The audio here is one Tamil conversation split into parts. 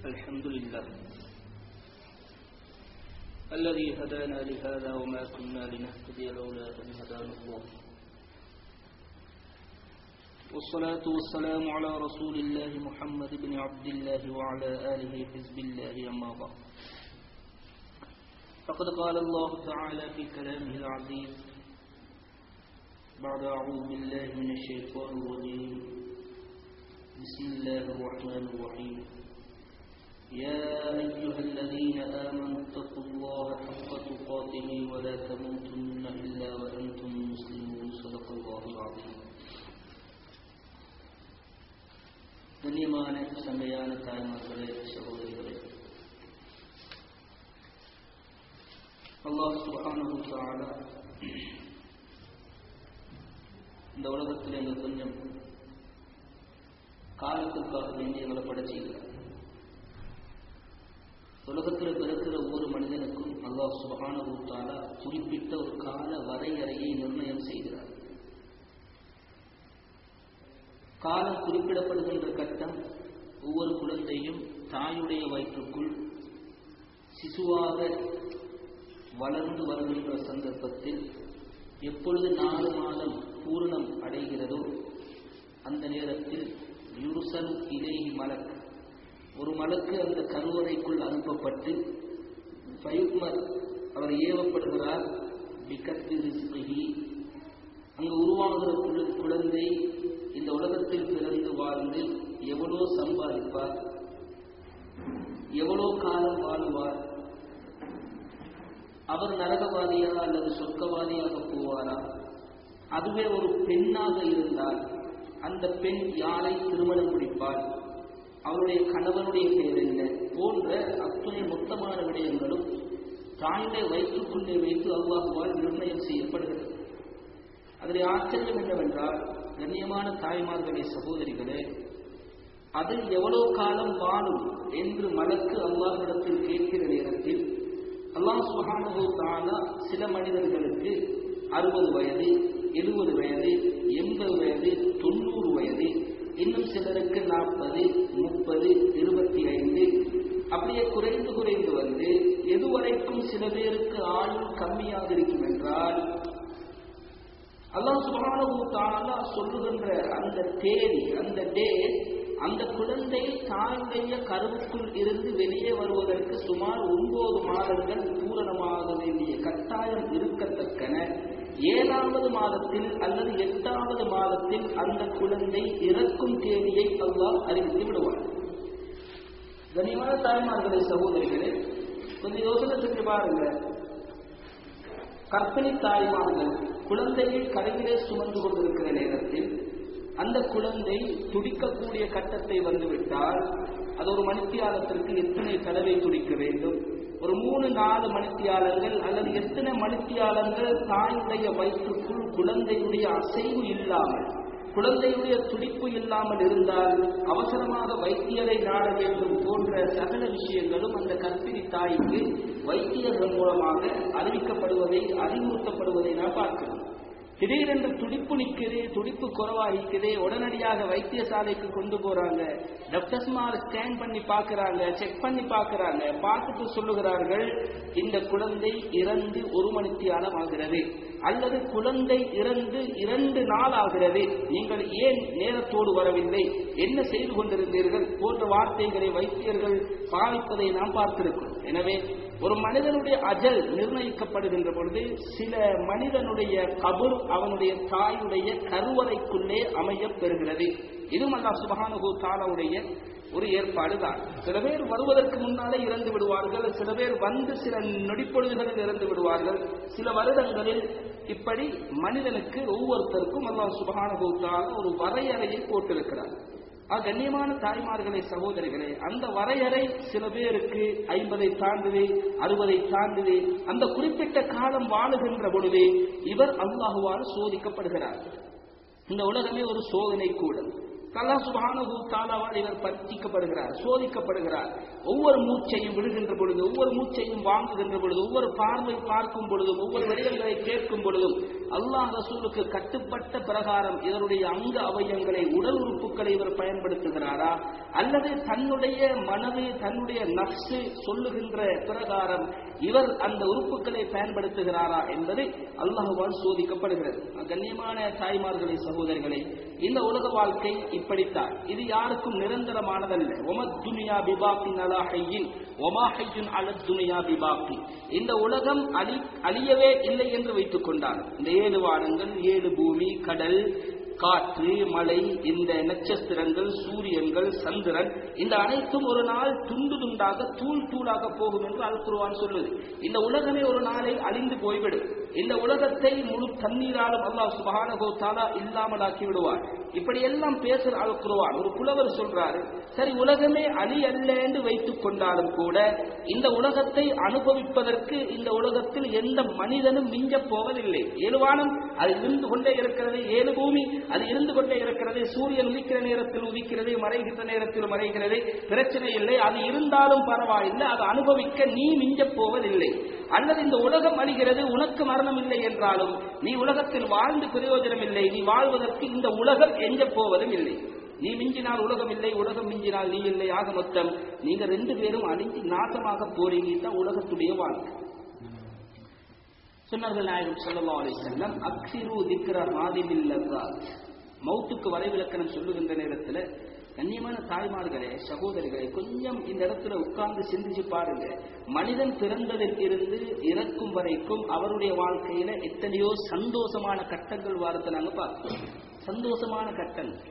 الحمد لله الذي هدانا لهذا وما كنا لنهتدي لولا أن هدانا الله والصلاة والسلام على رسول الله محمد بن عبد الله وعلى آله حزب الله أما بعد فقد قال الله تعالى في كلامه العزيز بعد أعوذ بالله من الشيطان الرجيم بسم الله الرحمن الرحيم يا أيها الذين آمنوا اتقوا الله حق تقاته ولا تموتن إلا وأنتم مسلمون صدق الله العظيم கண்ணியமான சண்டையான தாய்மார்களே சகோதரிகளே அல்லாஹ் சுபஹானஹு தஆலா இந்த உலகத்தில் எங்கள் கொஞ்சம் காலத்துக்காக வேண்டி எங்களை படைச்சிருக்கிறார் உலகத்தில் பிறக்கிற ஒவ்வொரு மனிதனுக்கும் அல்லாஹ் சுபஹானஹு தஆலா குறிப்பிட்ட ஒரு கால வரையறையை நிர்ணயம் செய்கிறார் காலம் குறிப்பிடப்படுகின்ற கட்டம் ஒவ்வொரு குழந்தையும் தாயுடைய வயிற்றுக்குள் சிசுவாக வளர்ந்து வருகின்ற சந்தர்ப்பத்தில் எப்பொழுது நாலு மாதம் பூரணம் அடைகிறதோ அந்த நேரத்தில் யுருசல் இலேஹி மலக் ஒரு மலக்கு அந்த கருவறைக்குள் அனுப்பப்பட்டு ஃபயுக்மர் அவர் ஏவப்படுகிறார் பிகத்து ரிஸ்கி அங்கு உருவாகிற குழந்தை இந்த உலகத்தில் பிறந்து வாழ்ந்து எவ்வளோ சம்பாதிப்பார் எவ்வளோ காலம் வாழ்வார் அவர் நரகவாதியா அல்லது சொர்க்கவாதியாக போவாரா அதுவே ஒரு பெண்ணாக இருந்தால் அந்த பெண் யாரை திருமணம் முடிப்பார் அவருடைய கணவனுடைய பெயர் என்ன போன்ற அத்துணை மொத்தமான விடயங்களும் தாயுடைய வயிற்றுக்குள்ளே வைத்து அவ்வாகுவால் நிர்ணயம் செய்யப்படுகிறது அதில் ஆச்சரியம் என்னவென்றால் கண்ணியமான தாய்மார்களே சகோதரிகளே அது எவ்வளவு காலம் வாழும் என்று மலக்கு அல்லாஹிடத்தில் கேட்கிற நேரத்தில் அல்லாஹ் சுஹானு தாலா சில மனிதர்களுக்கு அறுபது வயது எழுபது வயது எண்பது வயது தொண்ணூறு வயது இன்னும் சிலருக்கு நாற்பது முப்பது இருபத்தி ஐந்து அப்படியே குறைந்து குறைந்து வந்து எதுவரைக்கும் சில பேருக்கு ஆயுள் கம்மியாக இருக்கும் என்றால் அல்லாஹ் சுபானு தாலா சொல்லுகின்ற அந்த தேதி அந்த டே அந்த குழந்தை தாயுடைய கருவுக்குள் இருந்து வெளியே வருவதற்கு சுமார் ஒன்பது மாதங்கள் பூரணமாக வேண்டிய கட்டாயம் இருக்கத்தக்கன ஏழாவது மாதத்தில் அல்லது எட்டாவது மாதத்தில் அந்த குழந்தை இறக்கும் தேதியை அல்லாஹ் அறிவித்து விடுவார் கனிமான தாய்மார்களே சகோதரிகளே கொஞ்சம் யோசனை செஞ்சு பாருங்க கற்பிணி தாய்மார்கள் குழந்தையை கரையிலே சுமந்து கொண்டிருக்கிற நேரத்தில் அந்த குழந்தை துடிக்கக்கூடிய கட்டத்தை வந்துவிட்டால் அது ஒரு மணித்தியாலத்திற்கு எத்தனை தடவை துடிக்க வேண்டும் ஒரு மூணு நாலு மணித்தியாலங்கள் அல்லது எத்தனை மணித்தியாலங்கள் தாயுடைய வயிற்றுக்குள் குழந்தையுடைய அசைவு இல்லாமல் குழந்தையுடைய துடிப்பு இல்லாமல் இருந்தால் அவசரமாக வைத்தியரை நாட வேண்டும் போன்ற சகல விஷயங்களும் அந்த கற்பிணி தாய்க்கு வைத்தியர்கள் மூலமாக அறிவிக்கப்படுவதை அறிவுறுத்தப்படுவதை நான் பார்க்கிறோம் திடீரென்று துடிப்பு நிற்குது துடிப்பு குறவாகிக்குது உடனடியாக வைத்தியசாலைக்கு கொண்டு போறாங்க டாக்டர்ஸ்மார் ஸ்கேன் பண்ணி பார்க்கறாங்க செக் பண்ணி பார்க்கறாங்க பார்த்துட்டு சொல்லுகிறார்கள் இந்த குழந்தை இறந்து ஒரு மணித்தியாலம் ஆகிறது அல்லது குழந்தை இறந்து இரண்டு நாள் ஆகிறது நீங்கள் ஏன் நேரத்தோடு வரவில்லை என்ன செய்து கொண்டிருந்தீர்கள் போன்ற வார்த்தைகளை வைத்தியர்கள் பாவிப்பதை நாம் பார்த்திருக்கிறோம் எனவே ஒரு மனிதனுடைய அஜல் நிர்ணயிக்கப்படுகின்ற பொழுது சில மனிதனுடைய கபர் அவனுடைய தாயுடைய கருவறைக்குள்ளே அமைய பெறுகிறது இதுவும் அல்லா சுபகானுகு தாலாவுடைய ஒரு ஏற்பாடு தான் சில பேர் வருவதற்கு முன்னாலே இறந்து விடுவார்கள் சில பேர் வந்து சில நொடிப்பொழுதுகளில் இறந்து விடுவார்கள் சில வருடங்களில் இப்படி மனிதனுக்கு ஒவ்வொருத்தருக்கும் அல்லா சுபகானுகு தாலா ஒரு வரையறையை போட்டிருக்கிறார் கண்ணியமான தாய்மார்களே சகோதரிகளே அந்த வரையறை சில பேருக்கு ஐம்பதை தாண்டுது அறுபதை தாண்டுது அந்த குறிப்பிட்ட காலம் வாழுகின்ற பொழுது இவர் அல்லாஹுவால் சோதிக்கப்படுகிறார் இந்த உலகமே ஒரு சோதனை கூட அல்லா சுபானு தாலாவால் இவர் பற்றிக்கப்படுகிறார் சோதிக்கப்படுகிறார் ஒவ்வொரு மூச்சையும் விடுகின்ற பொழுது ஒவ்வொரு மூச்சையும் வாங்குகின்ற பொழுது ஒவ்வொரு பார்வை பார்க்கும் பொழுதும் ஒவ்வொரு விடயங்களை கேட்கும் பொழுதும் அல்லாஹ் ரசூலுக்கு கட்டுப்பட்ட பிரகாரம் இவருடைய அங்க அவயங்களை உடல் உறுப்புகளை இவர் பயன்படுத்துகிறாரா அல்லது தன்னுடைய மனது தன்னுடைய நப்சு சொல்லுகின்ற பிரகாரம் இவர் அந்த உறுப்புகளை பயன்படுத்துகிறாரா என்பது அல்லாஹுவால் சோதிக்கப்படுகிறது கண்ணியமான தாய்மார்களே சகோதரிகளே இந்த உலக வாழ்க்கை இப்படித்தான் இது யாருக்கும் நிரந்தரமானதல்ல ஒமத் துனியா பிபாக்கின் அலா ஹையின் ஒமா ஹையுன் அலத் துனியா பிபாக்கி இந்த உலகம் அழி அழியவே இல்லை என்று வைத்துக் கொண்டார் இந்த ஏழு வானங்கள் ஏழு பூமி கடல் காற்று மழை இந்த நட்சத்திரங்கள் சூரியன்கள் சந்திரன் இந்த அனைத்தும் ஒரு நாள் துண்டு துண்டாக தூள் தூளாக போகும் என்று அல் குருவான் சொல்லுது இந்த உலகமே ஒரு நாளை அழிந்து போய்விடும் இந்த உலகத்தை முழு தண்ணீராலும் அல்லாஹ் சுபஹானஹு தஆலா இல்லாமலாக்கி விடுவார் இப்படி எல்லாம் பேசுற அல் குருவான் ஒரு புலவர் சொல்றாரு சரி உலகமே அழி அல்ல என்று வைத்துக் கொண்டாலும் கூட இந்த உலகத்தை அனுபவிப்பதற்கு இந்த உலகத்தில் எந்த மனிதனும் மிஞ்ச போவதில்லை ஏழுவானம் அது இருந்து கொண்டே இருக்கிறது ஏழு பூமி அது இருந்து கொண்டே இருக்கிறது சூரியன் உதிக்கிற நேரத்தில் உதிக்கிறது மறைகின்ற நேரத்தில் மறைகிறது பிரச்சனை இல்லை அது இருந்தாலும் பரவாயில்லை அதை அனுபவிக்க நீ மிஞ்சப் போவதில்லை அல்லது இந்த உலகம் அழிகிறது உனக்கு மரணம் இல்லை என்றாலும் நீ உலகத்தில் வாழ்ந்து பிரயோஜனம் இல்லை நீ வாழ்வதற்கு இந்த உலகம் எஞ்சப் போவதும் இல்லை நீ மிஞ்சினால் உலகம் இல்லை உலகம் மிஞ்சினால் நீ இல்லை ஆக மொத்தம் நீங்க ரெண்டு பேரும் அழிஞ்சு நாசமாக போறீங்க தான் உலகத்துடைய வாழ்க்கை சொன்னார்கள் நாயகம் ஸல்லல்லாஹு அலைஹி வஸல்லம் அக்ஸிரு திக்ர ஹாதிமில் லஸாத் மௌத்துக்கு வரைவிலக்கணம் சொல்லுகின்ற நேரத்தில் கண்ணியமான தாய்மார்களே சகோதரிகளே கொஞ்சம் இந்த இடத்துல உட்கார்ந்து சிந்திச்சு பாருங்க மனிதன் பிறந்ததில் இருந்து இறக்கும் வரைக்கும் அவருடைய வாழ்க்கையில எத்தனையோ சந்தோஷமான கட்டங்கள் வாரத்தை நாங்க பார்க்கிறோம் சந்தோஷமான கட்டங்கள்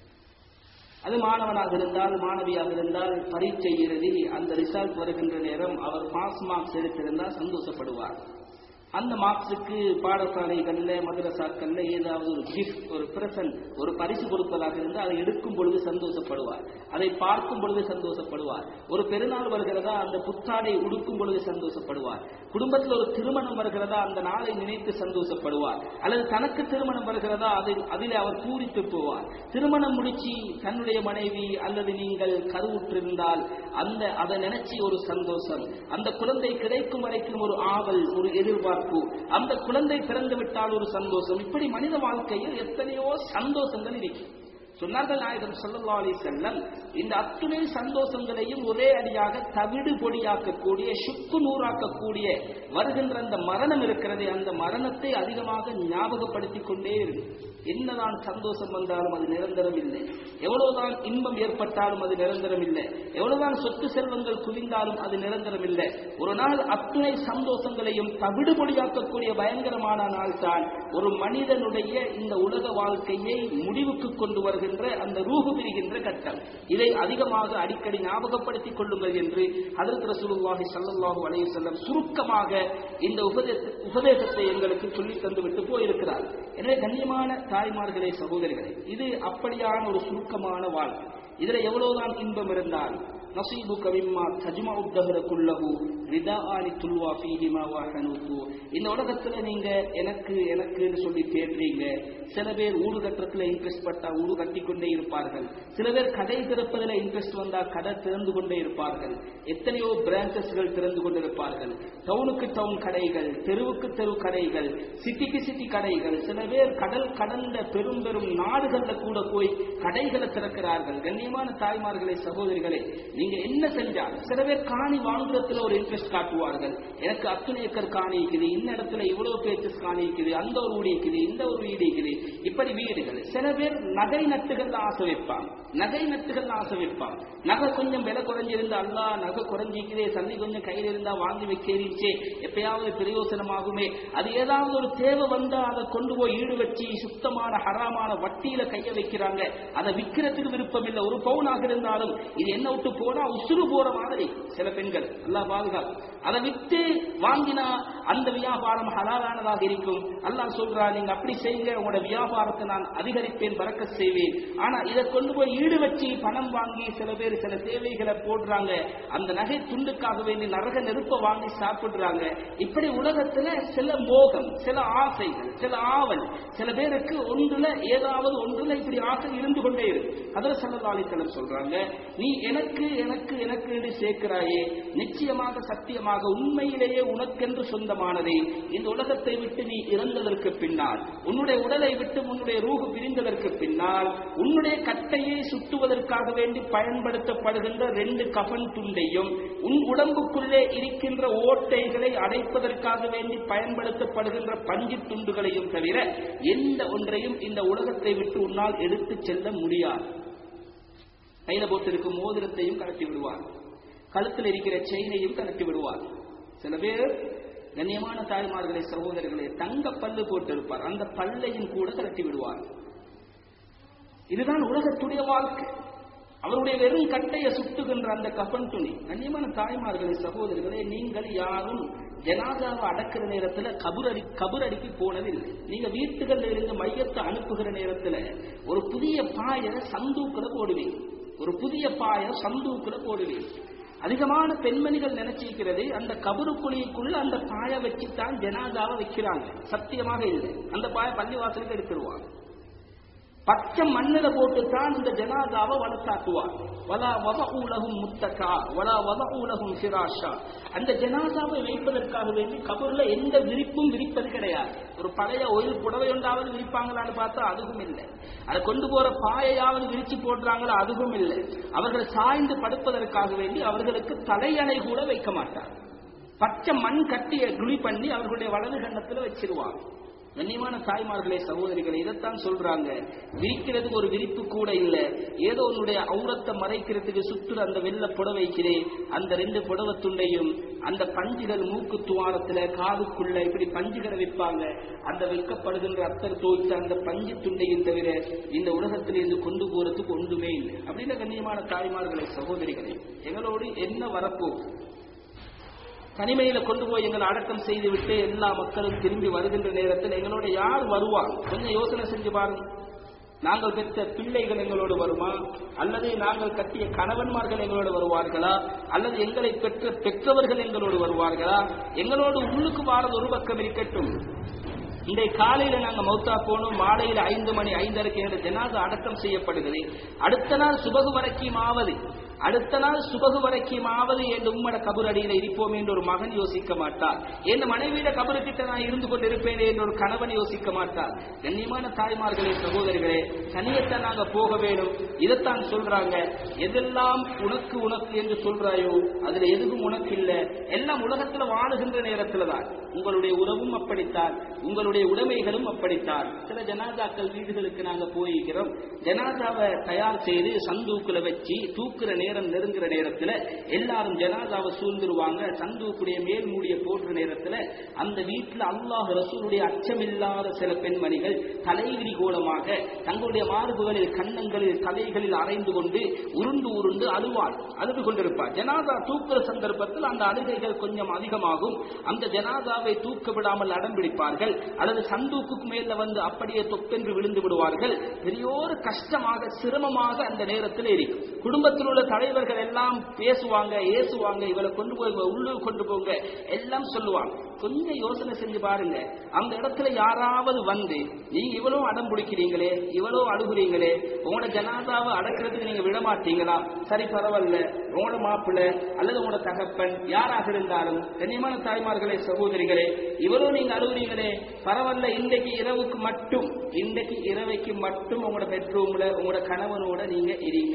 அது மாணவனாக இருந்தால் மாணவியாக இருந்தால் பரீட்சை எழுதி அந்த ரிசல்ட் வருகின்ற நேரம் அவர் பாஸ் மார்க்ஸ் எடுத்திருந்தால் சந்தோஷப்படுவார் அந்த மார்க்ஸுக்கு பாடசாலைகள்ல மதரசாக்கள்ல ஏதாவது ஒரு கிஃப்ட் ஒரு பிரசன்ட் ஒரு பரிசு கொடுப்பதாக இருந்தால் அதை எடுக்கும் பொழுது சந்தோஷப்படுவார் அதை பார்க்கும் பொழுது சந்தோஷப்படுவார் ஒரு பெருநாள் வருகிறதா அந்த புத்தாடை உடுக்கும் பொழுது சந்தோஷப்படுவார் குடும்பத்தில் ஒரு திருமணம் வருகிறதா அந்த நாளை நினைத்து சந்தோஷப்படுவார் அல்லது தனக்கு திருமணம் வருகிறதா அதில் அதில் அவர் பூரித்து போவார் திருமணம் முடிச்சு தன்னுடைய மனைவி அல்லது நீங்கள் கருவுற்றிருந்தால் அந்த அதை நினைச்சு ஒரு சந்தோஷம் அந்த குழந்தை கிடைக்கும் வரைக்கும் ஒரு ஆவல் ஒரு எதிர்பார்ப்பு அந்த குழந்தை பிறந்து விட்டால் ஒரு சந்தோஷம் இப்படி மனித வாழ்க்கையில் எத்தனையோ சந்தோஷங்கள் இருக்கு சொன்னார்கள் நாயகர் ஸல்லல்லாஹு அலைஹி வஸல்லம் இந்த அத்துணை சந்தோஷங்களையும் ஒரே அடியாக தவிடு பொடியாக்கக்கூடிய சுக்கு நூறாக்கக்கூடிய வருகின்ற அந்த மரணம் இருக்கிறதே அந்த மரணத்தை அதிகமாக ஞாபகப்படுத்திக் கொண்டே இருக்கு என்னதான் சந்தோஷம் வந்தாலும் அது நிரந்தரம் இல்லை எவ்வளவுதான் இன்பம் ஏற்பட்டாலும் அது நிரந்தரம் இல்லை எவ்வளவுதான் சொத்து செல்வங்கள் குவிந்தாலும் அது நிரந்தரம் இல்லை ஒரு நாள் அத்துணை சந்தோஷங்களையும் தவிடுபொடியாக்கக்கூடிய பயங்கரமான நாள் தான் ஒரு மனிதனுடைய இந்த உலக வாழ்க்கையை முடிவுக்கு கொண்டு வருகின்ற அந்த ரூஹு பிரிகின்ற கட்டம் இதை அதிகமாக அடிக்கடி ஞாபகப்படுத்திக் கொள்ளுங்கள் என்று ஹதரத் ரசூலுல்லாஹி ஸல்லல்லாஹு அலைஹி வஸல்லம் சுருக்கமாக இந்த உபதேச உபதேசத்தை எங்களுக்கு சொல்லி தந்து விட்டு போயிருக்கிறார் எனவே கண்ணியமான தாய்மார்களே சகோதரிகளே இது அப்படியான ஒரு சுருக்கமான வாழ்க்கை இதுல எவ்வளவுதான் இன்பம் இருந்தால் நசீபுக மிம்மா தஜ்மஉ தஹர குல்லஹு ரிதாஆனி துல்வா ஃபீஹிமா வ ஹனூது இந்த உலகத்துல நீங்க எனக்கு எனக்குன்னு சொல்லி தேடுறீங்க சில பேர் ஊடு கட்டுறதுல இன்ட்ரெஸ்ட் பட்டா ஊடு கட்டி கொண்டே இருப்பார்கள் சில பேர் கடை திறப்பதில் இன்ட்ரெஸ்ட் வந்தா கடை திறந்து கொண்டே இருப்பார்கள் எத்தனையோ பிரான்ச்சஸ்கள் திறந்து கொண்டிருப்பார்கள் டவுனுக்கு டவுன் கடைகள் தெருவுக்கு தெரு கடைகள் சிட்டிக்கு சிட்டி கடைகள் சில பேர் கடல் கடந்த பெரும் பெரும் நாடுகள்ல கூட போய் கடைகளை திறக்கிறார்கள் கண்ணியமான தாய்மார்களே சகோதரிகளே நீங்க என்ன செஞ்சால் சில பேர் காணி வாங்குறதுல ஒரு இன்ட்ரெஸ்ட் காட்டுவார்கள் எனக்கு அத்தனை ஏக்கர் காணி இருக்குது இந்த இடத்துல இவ்வளவு பேச்சஸ் காணி இருக்குது அந்த ஒரு வீடு இருக்குது இந்த ஒரு வீடு இருக்குது இப்படி வீடுகள் சில பேர் நகை நட்டுகள் ஆசை வைப்பாங்க நகை நட்டுகள் ஆசை வைப்பாங்க நகை கொஞ்சம் விலை குறைஞ்சிருந்தா அல்லா நகை குறைஞ்சிக்குதே சந்தி கொஞ்சம் கையில் இருந்தா வாங்கி வைக்கிறீச்சே எப்பயாவது பிரயோசனமாகுமே அது ஏதாவது ஒரு தேவை வந்தா அதை கொண்டு போய் ஈடு வச்சு சுத்தமான ஹராமான வட்டியில கைய வைக்கிறாங்க அதை விற்கிறதுக்கு விருப்பம் இல்லை ஒரு பவுனாக இருந்தாலும் இது என்ன விட்டு போனா உசுறு போற மாதிரி சில பெண்கள் நல்லா பாதுகாப்பு அதை வித்து வாங்கினா அந்த வியாபாரம் ஹலாலானதாக இருக்கும் அல்லாஹ் சொல்றா நீங்க அப்படி செய்யுங்க உங்களோட வியாபாரத்தை நான் அதிகரிப்பேன் அடக்க செய்வேன் ஆனா இதை கொண்டு போய் ஈடு வச்சு பணம் வாங்கி சில பேர் சில சேவைகளை போடுறாங்க அந்த நகை துண்டுக்காக வேண்டி நரக நெருப்ப வாங்கி சாப்பிடுறாங்க இப்படி உலகத்துல சில மோகம் சில ஆசைகள் சில ஆவல் சில பேருக்கு ஒன்றுல ஏதாவது ஒன்றுல இப்படி ஆசை இருந்து கொண்டே இருக்கு அதில் சல்லதாலித்தலம் சொல்றாங்க நீ எனக்கு எனக்கு எனக்கு என்று சேர்க்கிறாயே நிச்சயமாக சத்தியமாக உண்மையிலேயே உனக்கென்று சொந்தமானதே இந்த உலகத்தை விட்டு நீ இறந்ததற்கு பின்னால் உன்னுடைய உடலை விட்டு உன்னுடைய ரூகு பிரிந்ததற்கு பின்னால் உன்னுடைய கட்டையை சுட்டுவதற்காக வேண்டி பயன்படுத்தப்படுகின்ற ரெண்டு கஃன் துண்டையும் உன் உடம்புக்குள்ளே இருக்கின்ற ஓட்டைகளை அடைப்பதற்காக வேண்டி பயன்படுத்தப்படுகின்ற பஞ்சு துண்டுகளையும் தவிர எந்த ஒன்றையும் இந்த உலகத்தை விட்டு உன்னால் எடுத்துச் செல்ல முடியாது கையில போட்டிருக்கும் மோதிரத்தையும் கலட்டி விடுவார் கழுத்தில் இருக்கிற செயினையும் கலட்டி விடுவார் சில பேர் கண்ணியமான தாய்மார்களே சகோதரர்களே தங்க பல்லு போட்டிருப்பார் அந்த பல்லையும் கூட கலட்டி விடுவார் இதுதான் உலகத்துடைய வாழ்க்கை அவருடைய வெறும் கட்டையை சுட்டுகின்ற அந்த கப்பன் துணி கண்ணியமான தாய்மார்களே சகோதரர்களே நீங்கள் யாரும் ஜனாதாவை அடக்கிற நேரத்துல கபுரடி கபுரடிக்கு போனதில்லை நீங்க வீட்டுகள்ல இருந்து மையத்தை அனுப்புகிற நேரத்துல ஒரு புதிய பாய சந்தூக்குல போடுவீங்க ஒரு புதிய பாய சந்தூக்குல போடுவீங்க அதிகமான பெண்மணிகள் நினைச்சிருக்கிறது அந்த கபரு குழிக்குள்ள அந்த பாய வச்சுத்தான் ஜனாதாவை வைக்கிறாங்க சத்தியமாக இல்லை அந்த பாய பள்ளிவாசலுக்கு எடுத்துருவாங்க பச்சை மண்ணில போட்டுத்தான் இந்த ஜனாதாவை வளர்த்தாக்குவார் வலா வத ஊலகும் முத்தகா வலா வத ஊலகும் சிராஷா அந்த ஜனாதாவை வைப்பதற்காக வேண்டி கபூர்ல எந்த விரிப்பும் விரிப்பது கிடையாது ஒரு பழைய ஒரு புடவை ஒன்றாவது விரிப்பாங்களான்னு பார்த்தா அதுவும் இல்லை அதை கொண்டு போற பாயையாவது விரிச்சு போடுறாங்களா அதுவும் இல்லை அவர்கள் சாய்ந்து படுப்பதற்காக வேண்டி அவர்களுக்கு தலையணை கூட வைக்க மாட்டார் பச்சை மண் கட்டிய குழி பண்ணி அவர்களுடைய வலது கண்ணத்துல வச்சிருவாங்க கண்ணியமான தாய்மார்களே சகோதரிகளை இதைத்தான் சொல்றாங்க விரிக்கிறதுக்கு ஒரு விரிப்பு கூட இல்ல ஏதோ உன்னுடைய அவுரத்தை மறைக்கிறதுக்கு சுற்றுற அந்த வெள்ள புடவைக்கிறே அந்த ரெண்டு புடவை துண்டையும் அந்த பஞ்சுகள் மூக்கு துவாரத்துல காதுக்குள்ள இப்படி பஞ்சுகளை வைப்பாங்க அந்த வைக்கப்படுகின்ற அத்தர் தோய்த்த அந்த பஞ்சு துண்டையும் தவிர இந்த உலகத்திலிருந்து கொண்டு போறதுக்கு ஒன்றுமே இல்லை அப்படின்ற கண்ணியமான தாய்மார்களே சகோதரிகளே எங்களோடு என்ன வரப்போகுது தனிமையில கொண்டு போய் எங்களை அடக்கம் செய்து விட்டு எல்லா மக்களும் திரும்பி வருகின்ற நேரத்தில் எங்களோட யார் வருவாங்க கொஞ்சம் யோசனை செஞ்சு பாருங்க நாங்கள் பெற்ற பிள்ளைகள் எங்களோடு வருமா அல்லது நாங்கள் கட்டிய கணவன்மார்கள் எங்களோடு வருவார்களா அல்லது எங்களை பெற்ற பெற்றவர்கள் எங்களோடு வருவார்களா எங்களோடு உள்ளுக்கு வாரது ஒரு பக்கம் இருக்கட்டும் இன்றைய காலையில நாங்க மௌத்தா போனோம் மாலையில ஐந்து மணி ஐந்தரைக்கு என்ற ஜனாத அடக்கம் செய்யப்படுகிறது அடுத்த நாள் சுபகு வரைக்கும் ஆவது அடுத்த நாள் சுபகு வரைக்கும் ஆவது என் உம்மட கபர் அடியில இருப்போம் என்று ஒரு மகன் யோசிக்க மாட்டார் என் மனைவியிட கபரு கிட்ட நான் இருந்து கொண்டிருப்பேன் என்று ஒரு கணவன் யோசிக்க மாட்டார் கண்ணியமான தாய்மார்களே சகோதரிகளே தனியத்தான் நாங்க போக வேணும் இதைத்தான் சொல்றாங்க எதெல்லாம் உனக்கு உனக்கு என்று சொல்றாயோ அதுல எதுவும் உனக்கு இல்ல எல்லாம் உலகத்துல வாழுகின்ற நேரத்துல தான் உங்களுடைய உறவும் அப்படித்தான் உங்களுடைய உடைமைகளும் அப்படித்தான் சில ஜனாதாக்கள் வீடுகளுக்கு நாங்க போயிருக்கிறோம் ஜனாதாவை தயார் செய்து சந்தூக்குல வச்சு தூக்குற நேரம் நெருங்குற நேரத்துல எல்லாரும் ஜனாதாவை சூழ்ந்துருவாங்க சந்தூக்குடைய மேல் மூடிய போடுற நேரத்துல அந்த வீட்டுல அல்லாஹ் ரசூலுடைய அச்சமில்லாத சில பெண்மணிகள் தலைவிரி கோலமாக தங்களுடைய மார்புகளில் கன்னங்களில் தலைகளில் அரைந்து கொண்டு உருண்டு உருண்டு அழுவாள் அழுது கொண்டிருப்பார் ஜனாதா தூக்குற சந்தர்ப்பத்தில் அந்த அழுகைகள் கொஞ்சம் அதிகமாகும் அந்த ஜனாதாவை தூக்க விடாமல் அடம் பிடிப்பார்கள் அல்லது சந்தூக்குக்கு மேல வந்து அப்படியே தொப்பென்று விழுந்து விடுவார்கள் பெரியோரு கஷ்டமாக சிரமமாக அந்த நேரத்தில் இருக்கும் குடும்பத்தில் உள்ள தலைவர்கள் எல்லாம் பேசுவாங்க ஏசுவாங்க இவளை கொண்டு போய் உள்ளூர் கொண்டு போங்க எல்லாம் சொல்லுவாங்க கொஞ்சம் யோசனை செஞ்சு பாருங்க அந்த இடத்துல யாராவது வந்து நீங்க இவ்வளவு அடம் பிடிக்கிறீங்களே இவ்வளவு அழுகுறீங்களே உங்களோட ஜனாதாவை அடக்கிறதுக்கு நீங்க விட மாட்டீங்களா சரி பரவாயில்ல உங்களோட மாப்பிள்ளை அல்லது உங்களோட தகப்பன் யாராக இருந்தாலும் கண்ணியமான தாய்மார்களே சகோதரிகளே இவ்வளவு நீங்க அழுகுறீங்களே பரவாயில்ல இன்றைக்கு இரவுக்கு மட்டும் இன்றைக்கு இரவைக்கு மட்டும் உங்களோட பெட்ரூம்ல உங்களோட கணவனோட நீங்க இருங்க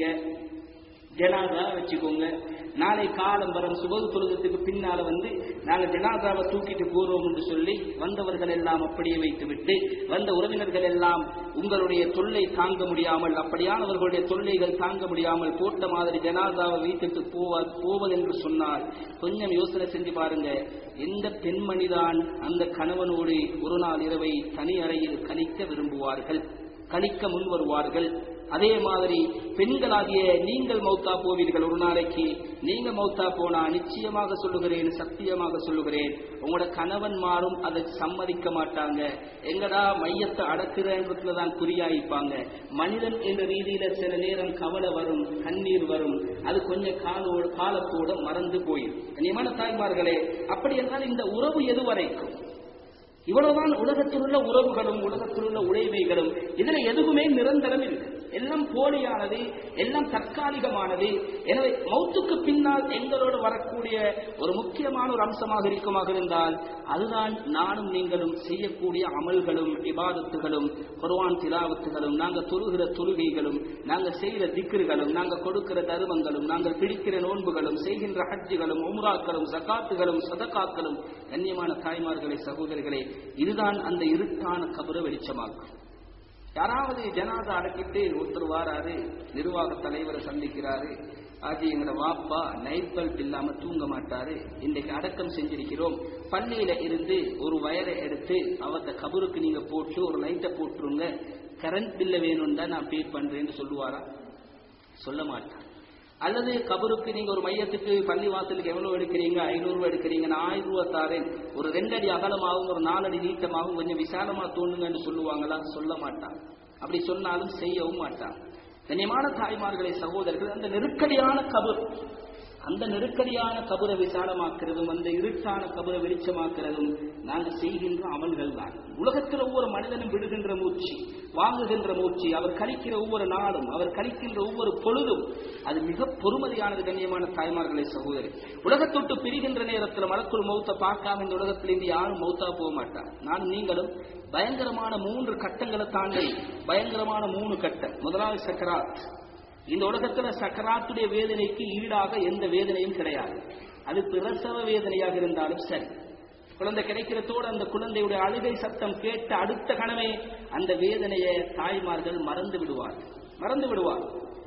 ஜனாதா வச்சுக்கோங்க நாளை காலம் வரும் சுபகு தொழுகத்துக்கு பின்னால வந்து நாங்க ஜனாதாவை தூக்கிட்டு போறோம் என்று சொல்லி வந்தவர்கள் எல்லாம் அப்படியே வைத்துவிட்டு வந்த உறவினர்கள் எல்லாம் உங்களுடைய தொல்லை தாங்க முடியாமல் அப்படியானவர்களுடைய தொல்லைகள் தாங்க முடியாமல் போட்ட மாதிரி ஜனாதாவை வைத்துட்டு போவ போவது என்று சொன்னால் கொஞ்சம் யோசனை செஞ்சு பாருங்க எந்த பெண்மணிதான் அந்த கணவனோடு ஒரு நாள் இரவை தனி அறையில் கணிக்க விரும்புவார்கள் கணிக்க முன் வருவார்கள் அதே மாதிரி பெண்களாகிய நீங்கள் மௌத்தா போவீர்கள் ஒரு நாளைக்கு நீங்க மௌத்தா போனா நிச்சயமாக சொல்லுகிறேன் சத்தியமாக சொல்லுகிறேன் உங்களோட கணவன் மாறும் அதை சம்மதிக்க மாட்டாங்க எங்கடா மையத்தை அடக்குறதுல தான் குறியாயிப்பாங்க மனிதன் என்ற ரீதியில சில நேரம் கவலை வரும் கண்ணீர் வரும் அது கொஞ்சம் காலோட காலத்தோட மறந்து போயிடும் கண்ணியமான தாய்மார்களே அப்படி என்றால் இந்த உறவு எது வரைக்கும் இவ்வளவுதான் உலகத்தில் உள்ள உறவுகளும் உலகத்தில் உள்ள உழைமைகளும் இதுல எதுவுமே நிரந்தரம் இல்லை எல்லாம் போலியானது எல்லாம் தற்காலிகமானது எனவே மௌத்துக்கு பின்னால் எங்களோடு வரக்கூடிய ஒரு முக்கியமான ஒரு அம்சமாக இருக்குமாக இருந்தால் அதுதான் நானும் நீங்களும் செய்யக்கூடிய அமல்களும் இபாதத்துகளும் குர்ஆன் திலாவத்துகளும் நாங்க தொழுகிற தொழுகைகளும் நாங்க செய்கிற திக்ருகளும் நாங்க கொடுக்கிற தருமங்களும் நாங்கள் பிடிக்கிற நோன்புகளும் செய்கின்ற ஹஜ்ஜுகளும் உம்ராக்களும் சகாத்துகளும் சதகாக்களும் கண்ணியமான தாய்மார்களே சகோதரிகளே இதுதான் அந்த இருட்டான கபரை வெளிச்சமாக்கும் யாராவது ஜனாதா அடக்கிட்டு ஒருத்தர் வாராரு நிர்வாக தலைவரை சந்திக்கிறாரு ஆஜி எங்கட வாப்பா நைட் பல்ப் இல்லாம தூங்க மாட்டாரு இன்றைக்கு அடக்கம் செஞ்சிருக்கிறோம் பள்ளியில இருந்து ஒரு வயரை எடுத்து அவத்த கபருக்கு நீங்க போட்டு ஒரு லைட்டை போட்டுருங்க கரண்ட் பில்ல வேணும் தான் நான் பே பண்றேன்னு சொல்லுவாரா சொல்ல மாட்டார் அல்லது கபருக்கு நீங்க ஒரு மையத்துக்கு பள்ளி வாசலுக்கு எவ்வளவு எடுக்கிறீங்க ஐநூறு ரூபாய் எடுக்கிறீங்க நான் ஆயிரம் ரூபாய் தாரேன் ஒரு ரெண்டடி அகலமாகவும் ஒரு நாலடி நீட்டமாகவும் கொஞ்சம் விசாலமா தோணுங்கன்னு சொல்லுவாங்களா சொல்ல மாட்டான் அப்படி சொன்னாலும் செய்யவும் மாட்டான் கண்ணியமான தாய்மார்களை சகோதரர்கள் அந்த நெருக்கடியான கபர் அந்த நெருக்கடியான கபரை விசாலமாக்குறதும் அந்த இருட்டான கபரை வெளிச்சமாக்குறதும் நாங்கள் செய்கின்ற அமல்கள் தான் உலகத்தில் ஒவ்வொரு மனிதனும் விடுகின்ற மூச்சு வாங்குகின்ற மூச்சு அவர் கழிக்கிற ஒவ்வொரு நாளும் அவர் கழிக்கின்ற ஒவ்வொரு பொழுதும் அது மிக பொறுமதியானது கண்ணியமான தாய்மார்களை சகோதரி உலகத்தொட்டு பிரிகின்ற நேரத்தில் மலக்குள் மௌத்த பார்க்காம இந்த உலகத்தில் இருந்து யாரும் மௌத்தா போக மாட்டார் நானும் நீங்களும் பயங்கரமான மூன்று கட்டங்களை தாண்டி பயங்கரமான மூணு கட்டம் முதலாவது சக்கராத் இந்த உலகத்துல சக்கராத்துடைய வேதனைக்கு ஈடாக எந்த வேதனையும் கிடையாது அது பிரசவ வேதனையாக இருந்தாலும் சரி குழந்தை கிடைக்கிறதோடு அந்த குழந்தையுடைய அழுகை சத்தம் கேட்ட அடுத்த கணமே அந்த வேதனையை தாய்மார்கள் மறந்து விடுவார் மறந்து விடுவார்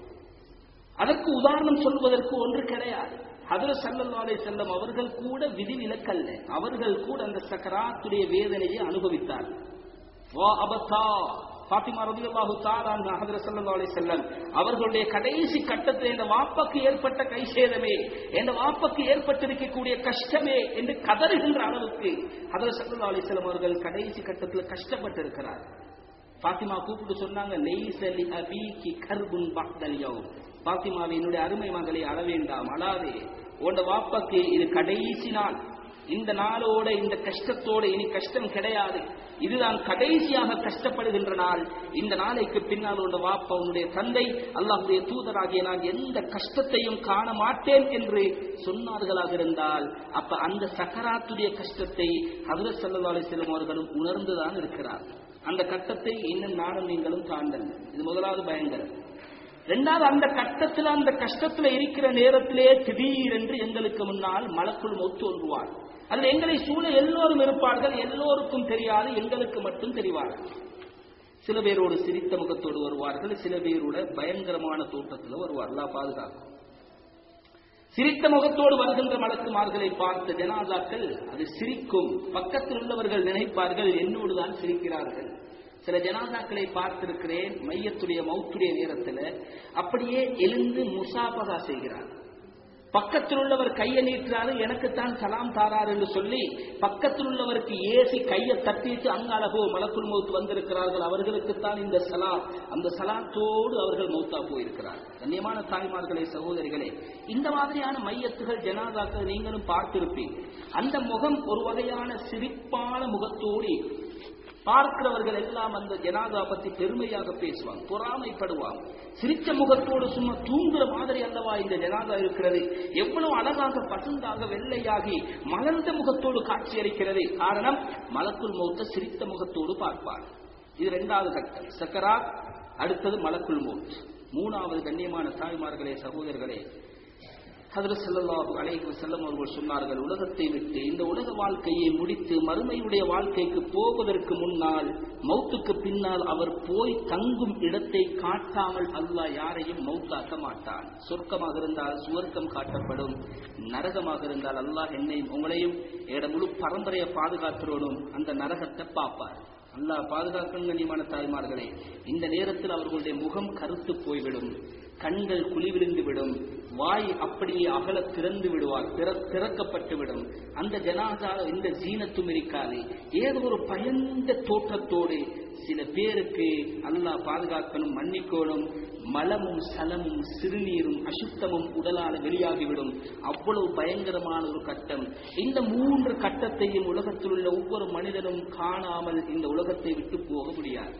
அதற்கு உதாரணம் சொல்வதற்கு ஒன்று கிடையாது ஹதர சல்லல்லாலே செல்லம் அவர்கள் கூட விதி விலக்கல்ல அவர்கள் கூட அந்த சக்கராத்துடைய வேதனையை அனுபவித்தார் வா அபத்தா பாத்திமா ரலியல்லாஹு தஆலா அன்ஹா ஹஜ்ரத் ஸல்லல்லாஹு அலைஹி வஸல்லம் அவர்களுடைய கடைசி கட்டத்தில் இந்த வாப்பக்கு ஏற்பட்ட கை சேதமே இந்த வாப்பக்கு ஏற்பட்டிருக்கக்கூடிய கஷ்டமே என்று கதறுகின்ற அளவுக்கு ஹஜ்ரத் ஸல்லல்லாஹு அலைஹி வஸல்லம் அவர்கள் கடைசி கட்டத்தில் கஷ்டப்பட்டு இருக்கிறார் பாத்திமா கூப்பிட்டு சொன்னாங்க லைஸ லி அபீகி கர்புன் பக்தல் யௌம் பாத்திமாவே என்னுடைய அருமை மகளை அழ வேண்டாம் அழாதே உன் வாப்பக்கு இது கடைசி நாள் இந்த நாளோட இந்த கஷ்டத்தோட இனி கஷ்டம் கிடையாது இதுதான் கடைசியாக கஷ்டப்படுகின்ற நாள் இந்த நாளைக்கு பின்னால் உள்ள வாப்பா உன்னுடைய தந்தை அல்லாஹுடைய தூதராகிய நான் எந்த கஷ்டத்தையும் காண மாட்டேன் என்று சொன்னார்களாக இருந்தால் அப்ப அந்த சக்கராத்துடைய கஷ்டத்தை ஹதரத் ஸல்லல்லாஹு அலைஹி வஸல்லம் அவர்களும் உணர்ந்துதான் இருக்கிறார் அந்த கட்டத்தை இன்னும் நானும் நீங்களும் தாண்டல் இது முதலாவது பயங்கரம் ரெண்டாவது அந்த கட்டத்தில் அந்த கஷ்டத்தில் இருக்கிற நேரத்திலே திடீரென்று எங்களுக்கு முன்னால் மலக்குள் மொத்து ஒன்றுவார் அதில் எங்களை சூழ எல்லோரும் இருப்பார்கள் எல்லோருக்கும் தெரியாது எங்களுக்கு மட்டும் தெரிவார்கள் சில பேரோடு சிரித்த முகத்தோடு வருவார்கள் சில பேரோட பயங்கரமான தோட்டத்தில் வருவார் அல்லா பாதுகாக்கும் சிரித்த முகத்தோடு வருகின்ற மலக்குமார்களை பார்த்த ஜனாதாக்கள் அது சிரிக்கும் பக்கத்தில் உள்ளவர்கள் நினைப்பார்கள் என்னோடு தான் சிரிக்கிறார்கள் சில ஜனாதாக்களை பார்த்திருக்கிறேன் மையத்துடைய மௌத்துடைய நேரத்தில் அப்படியே எழுந்து முசாபகா செய்கிறார் பக்கத்தில் உள்ளவர் கையை நீட்டுறாரு எனக்குத்தான் சலாம் தாரார் என்று சொல்லி பக்கத்தில் உள்ளவருக்கு ஏசி கையை தட்டிட்டு அங்காலகோ மலக்குள் மௌத்து வந்திருக்கிறார்கள் அவர்களுக்குத்தான் இந்த சலாம் அந்த சலாத்தோடு அவர்கள் மௌத்தா போயிருக்கிறார் கண்ணியமான தாய்மார்களே சகோதரிகளே இந்த மாதிரியான மையத்துகள் ஜனாதாக்கள் நீங்களும் பார்த்திருப்பீங்க அந்த முகம் ஒரு வகையான சிரிப்பான முகத்தோடு பார்க்கிறவர்கள் எல்லாம் அந்த ஜனாதா பத்தி பெருமையாக பேசுவாங்க பொறாமைப்படுவாங்க சிரிச்ச முகத்தோடு சும்மா தூங்குற மாதிரி அல்லவா இந்த ஜனாதா இருக்கிறது எவ்வளவு அழகாக பசுந்தாக வெள்ளையாகி மலர்ந்த முகத்தோடு காட்சி அளிக்கிறது காரணம் மலக்குள் மௌத்த சிரித்த முகத்தோடு பார்ப்பார் இது இரண்டாவது கட்டம் சக்கராத் அடுத்தது மலக்குள் மௌத் மூணாவது கண்ணியமான தாய்மார்களே சகோதரர்களே ஹதரத் ஸல்லல்லாஹு அலைஹி வஸல்லம் அவர்கள் சொன்னார்கள் உலகத்தை விட்டு இந்த உலக வாழ்க்கையை முடித்து மறுமையுடைய வாழ்க்கைக்கு போவதற்கு முன்னால் மௌத்துக்கு பின்னால் அவர் போய் தங்கும் இடத்தை காட்டாமல் அல்லாஹ் யாரையும் மௌத்தாக்க மாட்டான் சொர்க்கமாக இருந்தால் சுவர்க்கம் காட்டப்படும் நரகமாக இருந்தால் அல்லாஹ் என்னையும் உங்களையும் என்னோட முழு பரம்பரையை பாதுகாத்துறோனும் அந்த நரகத்தை பார்ப்பார் அல்லாஹ் பாதுகாக்கும் கண்ணியமான தாய்மார்களே இந்த நேரத்தில் அவர்களுடைய முகம் கருத்து போய்விடும் கண்கள் குழிவிழுந்து விடும் வாய் அப்படியே அகல திறந்து விடுவார் திற- திறக்கப்பட்டு விடும் அந்த ஜனாதா இந்த ஜீனத்தும் இருக்காது ஏதோ ஒரு பயந்த தோற்றத்தோடு சில பேருக்கு அல்லாஹ் பாதுகாக்கணும் மன்னிக்கோணும் மலமும் சலமும் சிறுநீரும் அசுத்தமும் உடலால வெளியாகிவிடும் அவ்வளவு பயங்கரமான ஒரு கட்டம் இந்த மூன்று கட்டத்தையும் உலகத்தில் உள்ள ஒவ்வொரு மனிதனும் காணாமல் இந்த உலகத்தை விட்டு போக முடியாது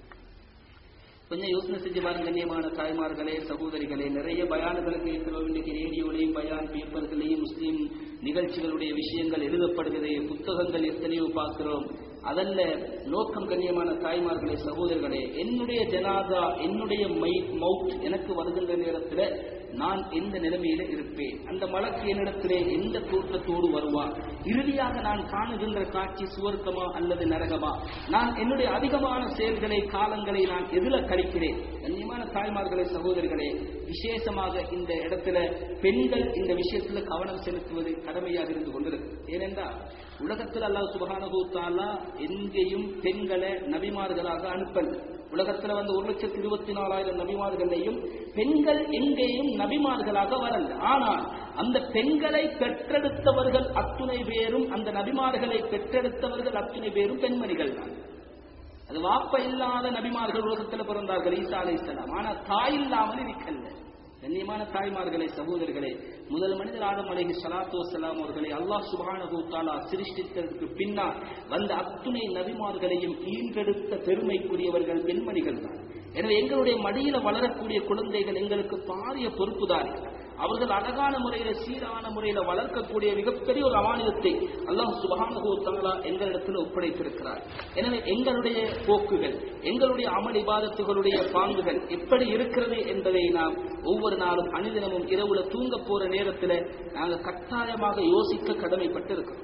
கொஞ்சம் யோசனை செஞ்சு பாருங்க கண்ணியமான தாய்மார்களே சகோதரிகளே நிறைய பயான்களை கேட்கிறோம் இன்னைக்கு ரேடியோலையும் பயான் பேப்பர்களையும் முஸ்லீம் நிகழ்ச்சிகளுடைய விஷயங்கள் எழுதப்படுகிறது புத்தகங்கள் எத்தனையோ பார்க்கிறோம் அதல்ல நோக்கம் கண்ணியமான தாய்மார்களே சகோதரர்களே என்னுடைய ஜனாதா என்னுடைய மை மவுத் எனக்கு வருகின்ற நேரத்தில் நான் எந்த நிலைமையில இருப்பேன் அந்த மலக்கு என்னிடத்திலே எந்த தோற்றத்தோடு வருவான் இறுதியாக நான் காணுகின்ற காட்சி சுவர்க்கமா அல்லது நரகமா நான் என்னுடைய அதிகமான செயல்களை காலங்களை நான் எதுல கழிக்கிறேன் கண்ணியமான தாய்மார்களே சகோதரிகளே விசேஷமாக இந்த இடத்துல பெண்கள் இந்த விஷயத்துல கவனம் செலுத்துவது கடமையாக இருந்து கொண்டிருக்கு ஏனென்றால் உலகத்தில் அல்லாஹ் சுபஹானஹு தஆலா எங்கேயும் பெண்களை நபிமார்களாக அனுப்பல் உலகத்துல வந்து ஒரு லட்சத்தி இருபத்தி நாலாயிரம் நபிமார்களையும் பெண்கள் எங்கேயும் நபிமார்களாக வரல ஆனால் அந்த பெண்களை பெற்றெடுத்தவர்கள் அத்துணை பேரும் அந்த நபிமார்களை பெற்றெடுத்தவர்கள் அத்துணை பேரும் பெண்மணிகள் தான் அது வாப்ப இல்லாத நபிமார்கள் உலகத்துல பிறந்தார்கள் ஈசா அலைஹிஸ்ஸலாம் ஆனா தாய் இல்லாமல் இருக்கல்ல கண்ணியமான தாய்மார்களே சகோதரர்களே முதல் மனிதர் ஆதம் அலைஹி ஸலாத்து வஸலாம் அவர்களை அல்லாஹ் சுப்ஹானஹு தஆலா சிருஷ்டித்ததற்கு பின்னால் வந்த அத்துணை நபிமார்களையும் ஈன்றெடுத்த பெருமைக்குரியவர்கள் பெண்மணிகள் தான் எனவே எங்களுடைய மடியில வளரக்கூடிய குழந்தைகள் எங்களுக்கு பாரிய பொறுப்புதாரிகள் அவர்கள் அழகான முறையில சீரான முறையில வளர்க்கக்கூடிய மிகப்பெரிய ஒரு அமானியத்தை அல்லாஹ் சுபஹானஹு தஆலா எங்களிடத்தில் ஒப்படைத்திருக்கிறார் எனவே எங்களுடைய போக்குகள் எங்களுடைய அமல் இபாதத்துகளுடைய பாங்குகள் எப்படி இருக்கிறது என்பதை நாம் ஒவ்வொரு நாளும் அனுதினமும் இரவுல தூங்க போற நேரத்துல நாங்க கட்டாயமாக யோசிக்க கடமைப்பட்டு இருக்கோம்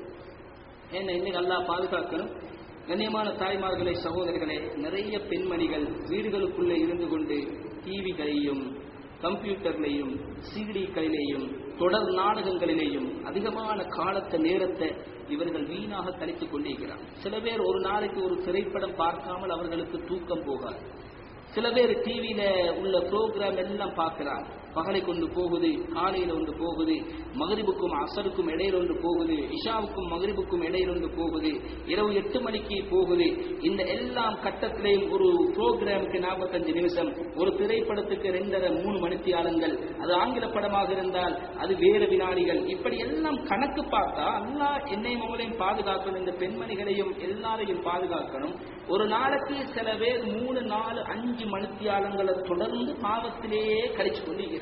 ஏன்னா இன்னைக்கு அல்லாஹ் பாதுகாக்கணும் கண்ணியமான தாய்மார்களே சகோதரர்களே நிறைய பெண்மணிகள் வீடுகளுக்குள்ளே இருந்து கொண்டு டிவிகளையும் கம்ப்யூட்டர்லையும் சிடிகளிலேயும் தொடர் நாடகங்களிலேயும் அதிகமான காலத்தை நேரத்தை இவர்கள் வீணாக கழித்துக் கொண்டிருக்கிறார் சில பேர் ஒரு நாளைக்கு ஒரு திரைப்படம் பார்க்காமல் அவர்களுக்கு தூக்கம் போகாது சில பேர் டிவியில உள்ள ப்ரோக்ராம் எல்லாம் பார்க்கிறார் பகலை கொண்டு போகுது காலையில ஒன்று போகுது மகரிபுக்கும் அசருக்கும் இடையில ஒன்று போகுது இஷாவுக்கும் மகரிபுக்கும் இடையில ஒன்று போகுது இரவு எட்டு மணிக்கு போகுது இந்த எல்லாம் கட்டத்திலேயும் ஒரு ப்ரோக்ராமுக்கு நாற்பத்தஞ்சு நிமிஷம் ஒரு திரைப்படத்துக்கு ரெண்டரை மூணு மணித்தியாலங்கள் அது ஆங்கில படமாக இருந்தால் அது வேறு வினாடிகள் இப்படி எல்லாம் கணக்கு பார்த்தா அல்லாஹ் என்னை மகளையும் பாதுகாக்கணும் இந்த பெண்மணிகளையும் எல்லாரையும் பாதுகாக்கணும் ஒரு நாளைக்கு சில பேர் மூணு நாலு அஞ்சு மணித்தியாலங்களை தொடர்ந்து பாவத்திலேயே கழிச்சு கொண்டிருக்கிறார்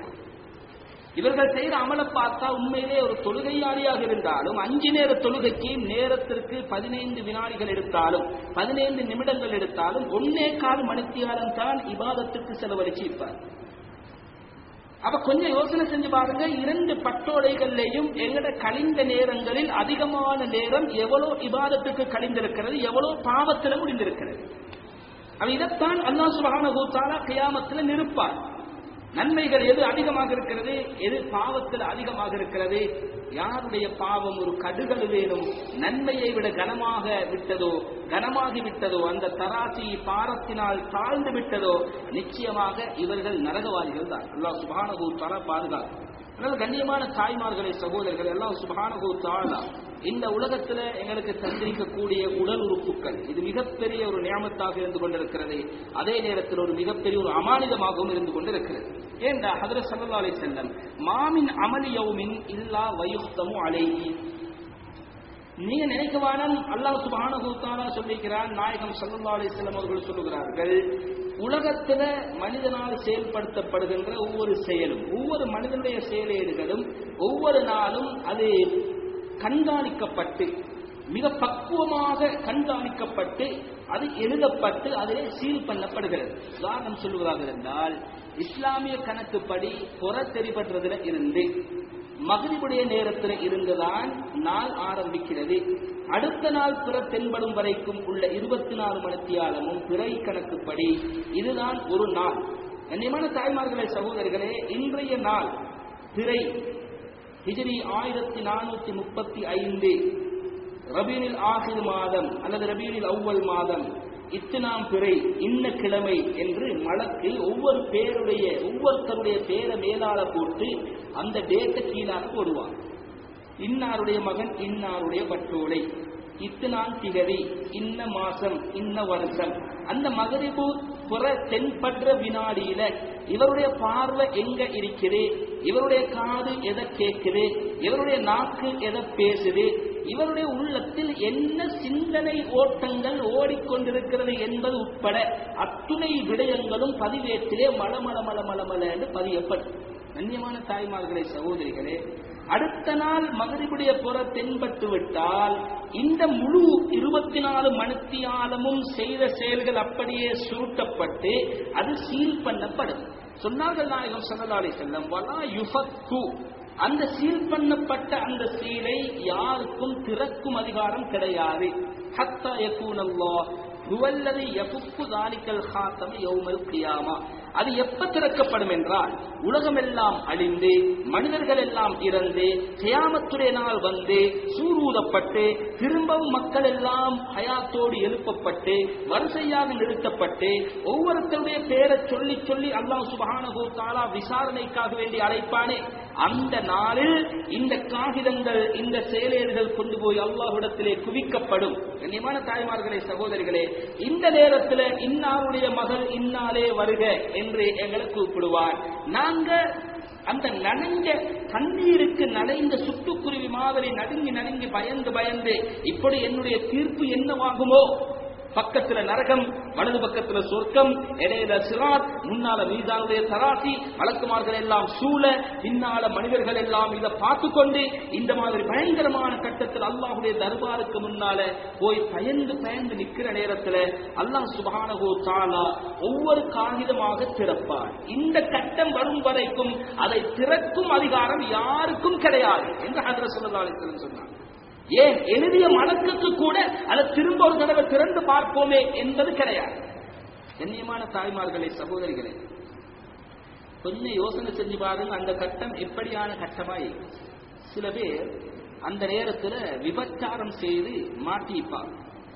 இவர்கள் செய்யற அமலை பார்த்தா உண்மையிலே ஒரு தொழுகையாளியாக இருந்தாலும் அஞ்சு நேர தொழுகைக்கு நேரத்திற்கு பதினைந்து வினாடிகள் எடுத்தாலும் பதினைந்து நிமிடங்கள் எடுத்தாலும் ஒன்னே கால் மணித்தியாலம் தான் இபாதத்துக்கு செலவழிச்சு இருப்பார் அப்ப கொஞ்சம் யோசனை செஞ்சு பாருங்க இரண்டு பட்டோடைகள்லையும் எங்கட கழிந்த நேரங்களில் அதிகமான நேரம் எவ்வளவு இபாதத்துக்கு கழிந்திருக்கிறது எவ்வளவு பாவத்துல முடிந்திருக்கிறது அவ இதைத்தான் அல்லாஹ் சுபஹானஹு தஆலா கியாமத்துல நிறுப்பார் நன்மைகள் எது அதிகமாக இருக்கிறது எது பாவத்தில் அதிகமாக இருக்கிறது யாருடைய பாவம் ஒரு கடுகல் வேணும் நன்மையை விட கனமாக விட்டதோ கனமாகி விட்டதோ அந்த தராசி பாரத்தினால் தாழ்ந்து விட்டதோ நிச்சயமாக இவர்கள் நரகவாதிகள் தான் அல்லாஹ் சுபானகு தர பாதுகாக்கும் அதனால் கண்ணியமான தாய்மார்களே சகோதரர்கள் எல்லாம் சுபானகு தாழா இந்த உலகத்துல எங்களுக்கு தந்திரிக்கக்கூடிய உடல் உறுப்புகள் இது மிகப்பெரிய ஒரு நியமத்தாக இருந்து கொண்டிருக்கிறது அதே நேரத்தில் ஒரு மிகப்பெரிய ஒரு அமானிதமாகவும் இருந்து கொண்டிருக்கிறது ஏண்டா ஹதரத் ஸல்லல்லாஹு அலைஹி வஸல்லம் மாமின் அமலி யௌமின் இல்லா வயுக்தமு அலைஹி நீங்க நினைக்கவானம் அல்லாஹ் சுப்ஹானஹு தஆலா சொல்லிக்கிறான் நாயகம் ஸல்லல்லாஹு அலைஹி வஸல்லம் அவர்கள் சொல்லுகிறார்கள் உலகத்துல மனிதனால் செயல்படுத்தப்படுகின்ற ஒவ்வொரு செயலும் ஒவ்வொரு மனிதனுடைய செயலேடுகளும் ஒவ்வொரு நாளும் அது கண்காணிக்கப்பட்டு மிக பக்குவமாக கண்காணிக்கப்பட்டு அது எழுதப்பட்டு அதிலே சீல் பண்ணப்படுகிறது உதாரணம் சொல்லுவதாக இருந்தால் இஸ்லாமிய கணக்குப்படி புற தெரிபடுறதுல இருந்து மகிழ்வுடைய நேரத்தில் இருந்துதான் நாள் ஆரம்பிக்கிறது அடுத்த நாள் பிற தென்படும் வரைக்கும் உள்ள இருபத்தி நாலு மணித்தியாலமும் பிறை கணக்குப்படி இதுதான் ஒரு நாள் கண்ணியமான தாய்மார்களே சகோதரிகளே இன்றைய நாள் பிறை ஹிஜ்ரி ஆயிரத்தி நானூத்தி முப்பத்தி ஐந்து ரபீனில் ஆகிர் மாதம் அல்லது ரபீனில் அவ்வல் மாதம் இத்தனாம் பிறை இன்ன கிழமை என்று மலக்கு ஒவ்வொரு பேருடைய ஒவ்வொருத்தருடைய பேரை மேலால போட்டு அந்த டேட்டை கீழாக போடுவான் இன்னாருடைய மகன் இன்னாருடைய பட்டோலை இத்தனாம் திகதி இன்ன மாசம் இன்ன வருஷம் அந்த மகரிபு புற தென்பற்ற வினாடியில இவருடைய பார்வை எங்க இருக்குது இவருடைய காது எதை கேட்குது இவருடைய நாக்கு எதை பேசுது இவருடைய உள்ளத்தில் என்ன சிந்தனை ஓட்டங்கள் ஓடிக்கொண்டிருக்கிறது என்பது உட்பட அத்துணை விடயங்களும் பதிவேற்றிலே மலமல மல மலமல என்று பதியப்படும் கண்ணியமான தாய்மார்களே சகோதரிகளே அடுத்த நாள் மகரிபுடைய புற தென்பட்டு விட்டால் இந்த முழு இருபத்தி நாலு மணித்தியாலமும் செய்த செயல்கள் அப்படியே சுருட்டப்பட்டு அது சீல் பண்ணப்படும் சொன்னார்கள் நாயகம் சல்லல்லாஹு செல்லம் வலா யுஃபக்கு அந்த சீல் பண்ணப்பட்ட அந்த சீலை யாருக்கும் திறக்கும் அதிகாரம் கிடையாது ஹத்தா யகூனல்லாஹ் ஹுவல்லதி யஃபுக்கு தாலிக்கல் ஹாத்தம் யௌமல் கியாமா அது எப்ப திறக்கப்படும் என்றால் உலகமெல்லாம் அழிந்து மனிதர்கள் எல்லாம் இறந்து கியாமத்துடைய நாள் வந்து சூரூதப்பட்டு திரும்பவும் மக்கள் எல்லாம் ஹயாத்தோடு எழுப்பப்பட்டு வரிசையாக நிறுத்தப்பட்டு ஒவ்வொருத்தருடைய பேரை சொல்லி சொல்லி அல்லாஹ் சுபஹானஹு தஆலா விசாரணைக்காக வேண்டி அழைப்பானே அந்த நாளில் இந்த காகிதங்கள் இந்த செயலேடுகள் கொண்டு போய் அல்லாஹ்விடத்திலே குவிக்கப்படும் கண்ணியமான தாய்மார்களே சகோதரிகளே இந்த நேரத்தில் இன்னாருடைய மகள் இன்னாலே வருக என்று எங்களை கூப்பிடுவார் நாங்க அந்த நனைஞ்ச தண்ணீருக்கு நனைந்த சுட்டுக்குருவி மாதிரி நடுங்கி நடுங்கி பயந்து பயந்து இப்படி என்னுடைய தீர்ப்பு என்னவாகுமோ பக்கத்துல நரகம் வலது பக்கத்துல சொர்க்கம் இடையில சிராத் முன்னால மீதானுடைய தராசி வழக்குமார்கள் எல்லாம் சூழ பின்னால மனிதர்கள் எல்லாம் இதை பார்த்து கொண்டு இந்த மாதிரி பயங்கரமான கட்டத்தில் அல்லாஹுடைய தர்பாருக்கு முன்னால போய் பயந்து பயந்து நிக்கிற நேரத்துல அல்லாஹ் சுபானகோ தாலா ஒவ்வொரு காகிதமாக திறப்பார் இந்த கட்டம் வரும் வரைக்கும் அதை திறக்கும் அதிகாரம் யாருக்கும் கிடையாது என்று ஹதரத் ஸல்லல்லாஹு அலைஹி வஸல்லம் சொன்னார் ஏன் எழுதிய மலக்குக்கு கூட அதை திரும்ப ஒரு தடவை திறந்து பார்ப்போமே என்பது கிடையாது கண்ணியமான தாய்மார்களே சகோதரிகளே கொஞ்சம் யோசனை செஞ்சு பாருங்க அந்த கட்டம் எப்படியான கட்டமாய் சில பேர் அந்த நேரத்துல விபச்சாரம் செய்து மாட்டிப்பார்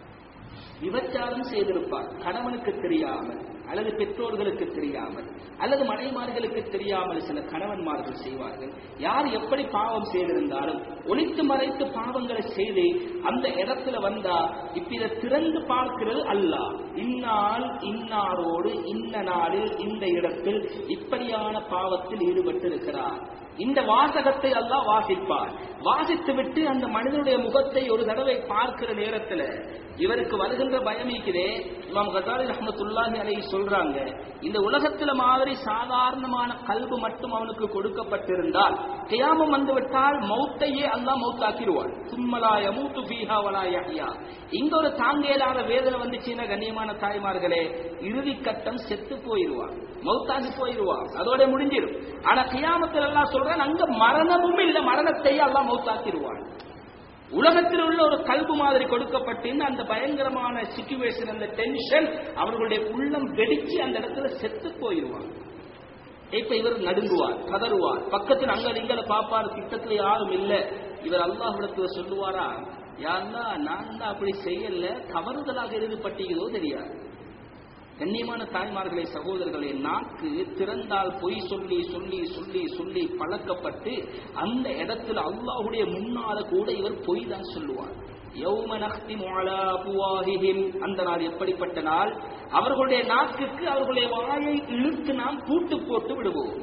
விபச்சாரம் செய்திருப்பார் கணவனுக்கு தெரியாமல் அல்லது பெற்றோர்களுக்கு தெரியாமல் அல்லது மனைமார்களுக்கு தெரியாமல் சில கணவன்மார்கள் செய்வார்கள் யார் எப்படி பாவம் செய்திருந்தாலும் ஒளித்து மறைத்து பாவங்களை செய்து அந்த இடத்துல வந்தா இப்ப இதை திறந்து பார்க்கிறது அல்ல இந்நாள் இன்னாரோடு இந்த நாளில் இந்த இடத்தில் இப்படியான பாவத்தில் ஈடுபட்டு இருக்கிறார் இந்த வாசகத்தை அல்லாஹ் வாசிப்பார் வாசித்து விட்டு அந்த மனிதனுடைய முகத்தை ஒரு தடவை பார்க்கிற நேரத்துல இவருக்கு வருகின்ற பயமிக்குதே இமாம் கசாலி ரஹமத்துல்லாஹி அலை சொல்றாங்க இந்த உலகத்துல மாதிரி சாதாரணமான கல்வி மட்டும் அவனுக்கு கொடுக்கப்பட்டிருந்தால் கியாமம் வந்து விட்டால் மௌத்தையே அல்லாஹ் மௌத்தாக்கிடுவான் சும்மலாய மூத்து பீஹா வலா யஹ்யா இங்க ஒரு தாங்க இயலாத வேதனை வந்துச்சுன்னா கண்ணியமான தாய்மார்களே இறுதி கட்டம் செத்து போயிடுவான் மௌத்தாகி போயிடுவான் அதோட முடிஞ்சிடும் ஆனா கியாமத்தில் எல்லாம் சொல்றேன் அங்க மரணமும் இல்ல மரணத்தையே அல்லாஹ் மௌத்தாக்கிடுவான் உலகத்தில் உள்ள ஒரு கல்பு மாதிரி கொடுக்கப்பட்டு அந்த பயங்கரமான சிச்சுவேஷன் அந்த டென்ஷன் அவர்களுடைய உள்ளம் வெடிச்சு அந்த இடத்துல செத்து போயிடுவாங்க இப்ப இவர் நடுங்குவார் கதறுவார் பக்கத்தில் அங்க இங்கல பாப்பார் திட்டத்துல யாரும் இல்ல இவர் அல்லாஹ்விடத்துல சொல்லுவாரா யாருன்னா நான் தான் அப்படி செய்யல தவறுதலாக எழுதப்பட்டீங்களோ தெரியாது கண்ணியமான தாய்மார்களே சகோதரர்களே நாக்கு திறந்தால் பொய் சொல்லி சொல்லி சொல்லி சொல்லி பழக்கப்பட்டு அந்த இடத்துல அல்லாஹ்வுடைய முன்னால கூட இவர் பொய் தான் சொல்லுவார் யௌம நஹ்திமு அலா அஃப்வாஹிஹிம் அந்த நாள் எப்படிப்பட்ட நாள் அவர்களுடைய நாக்குக்கு அவர்களுடைய வாயை இழுத்து நாம் பூட்டு போட்டு விடுவோம்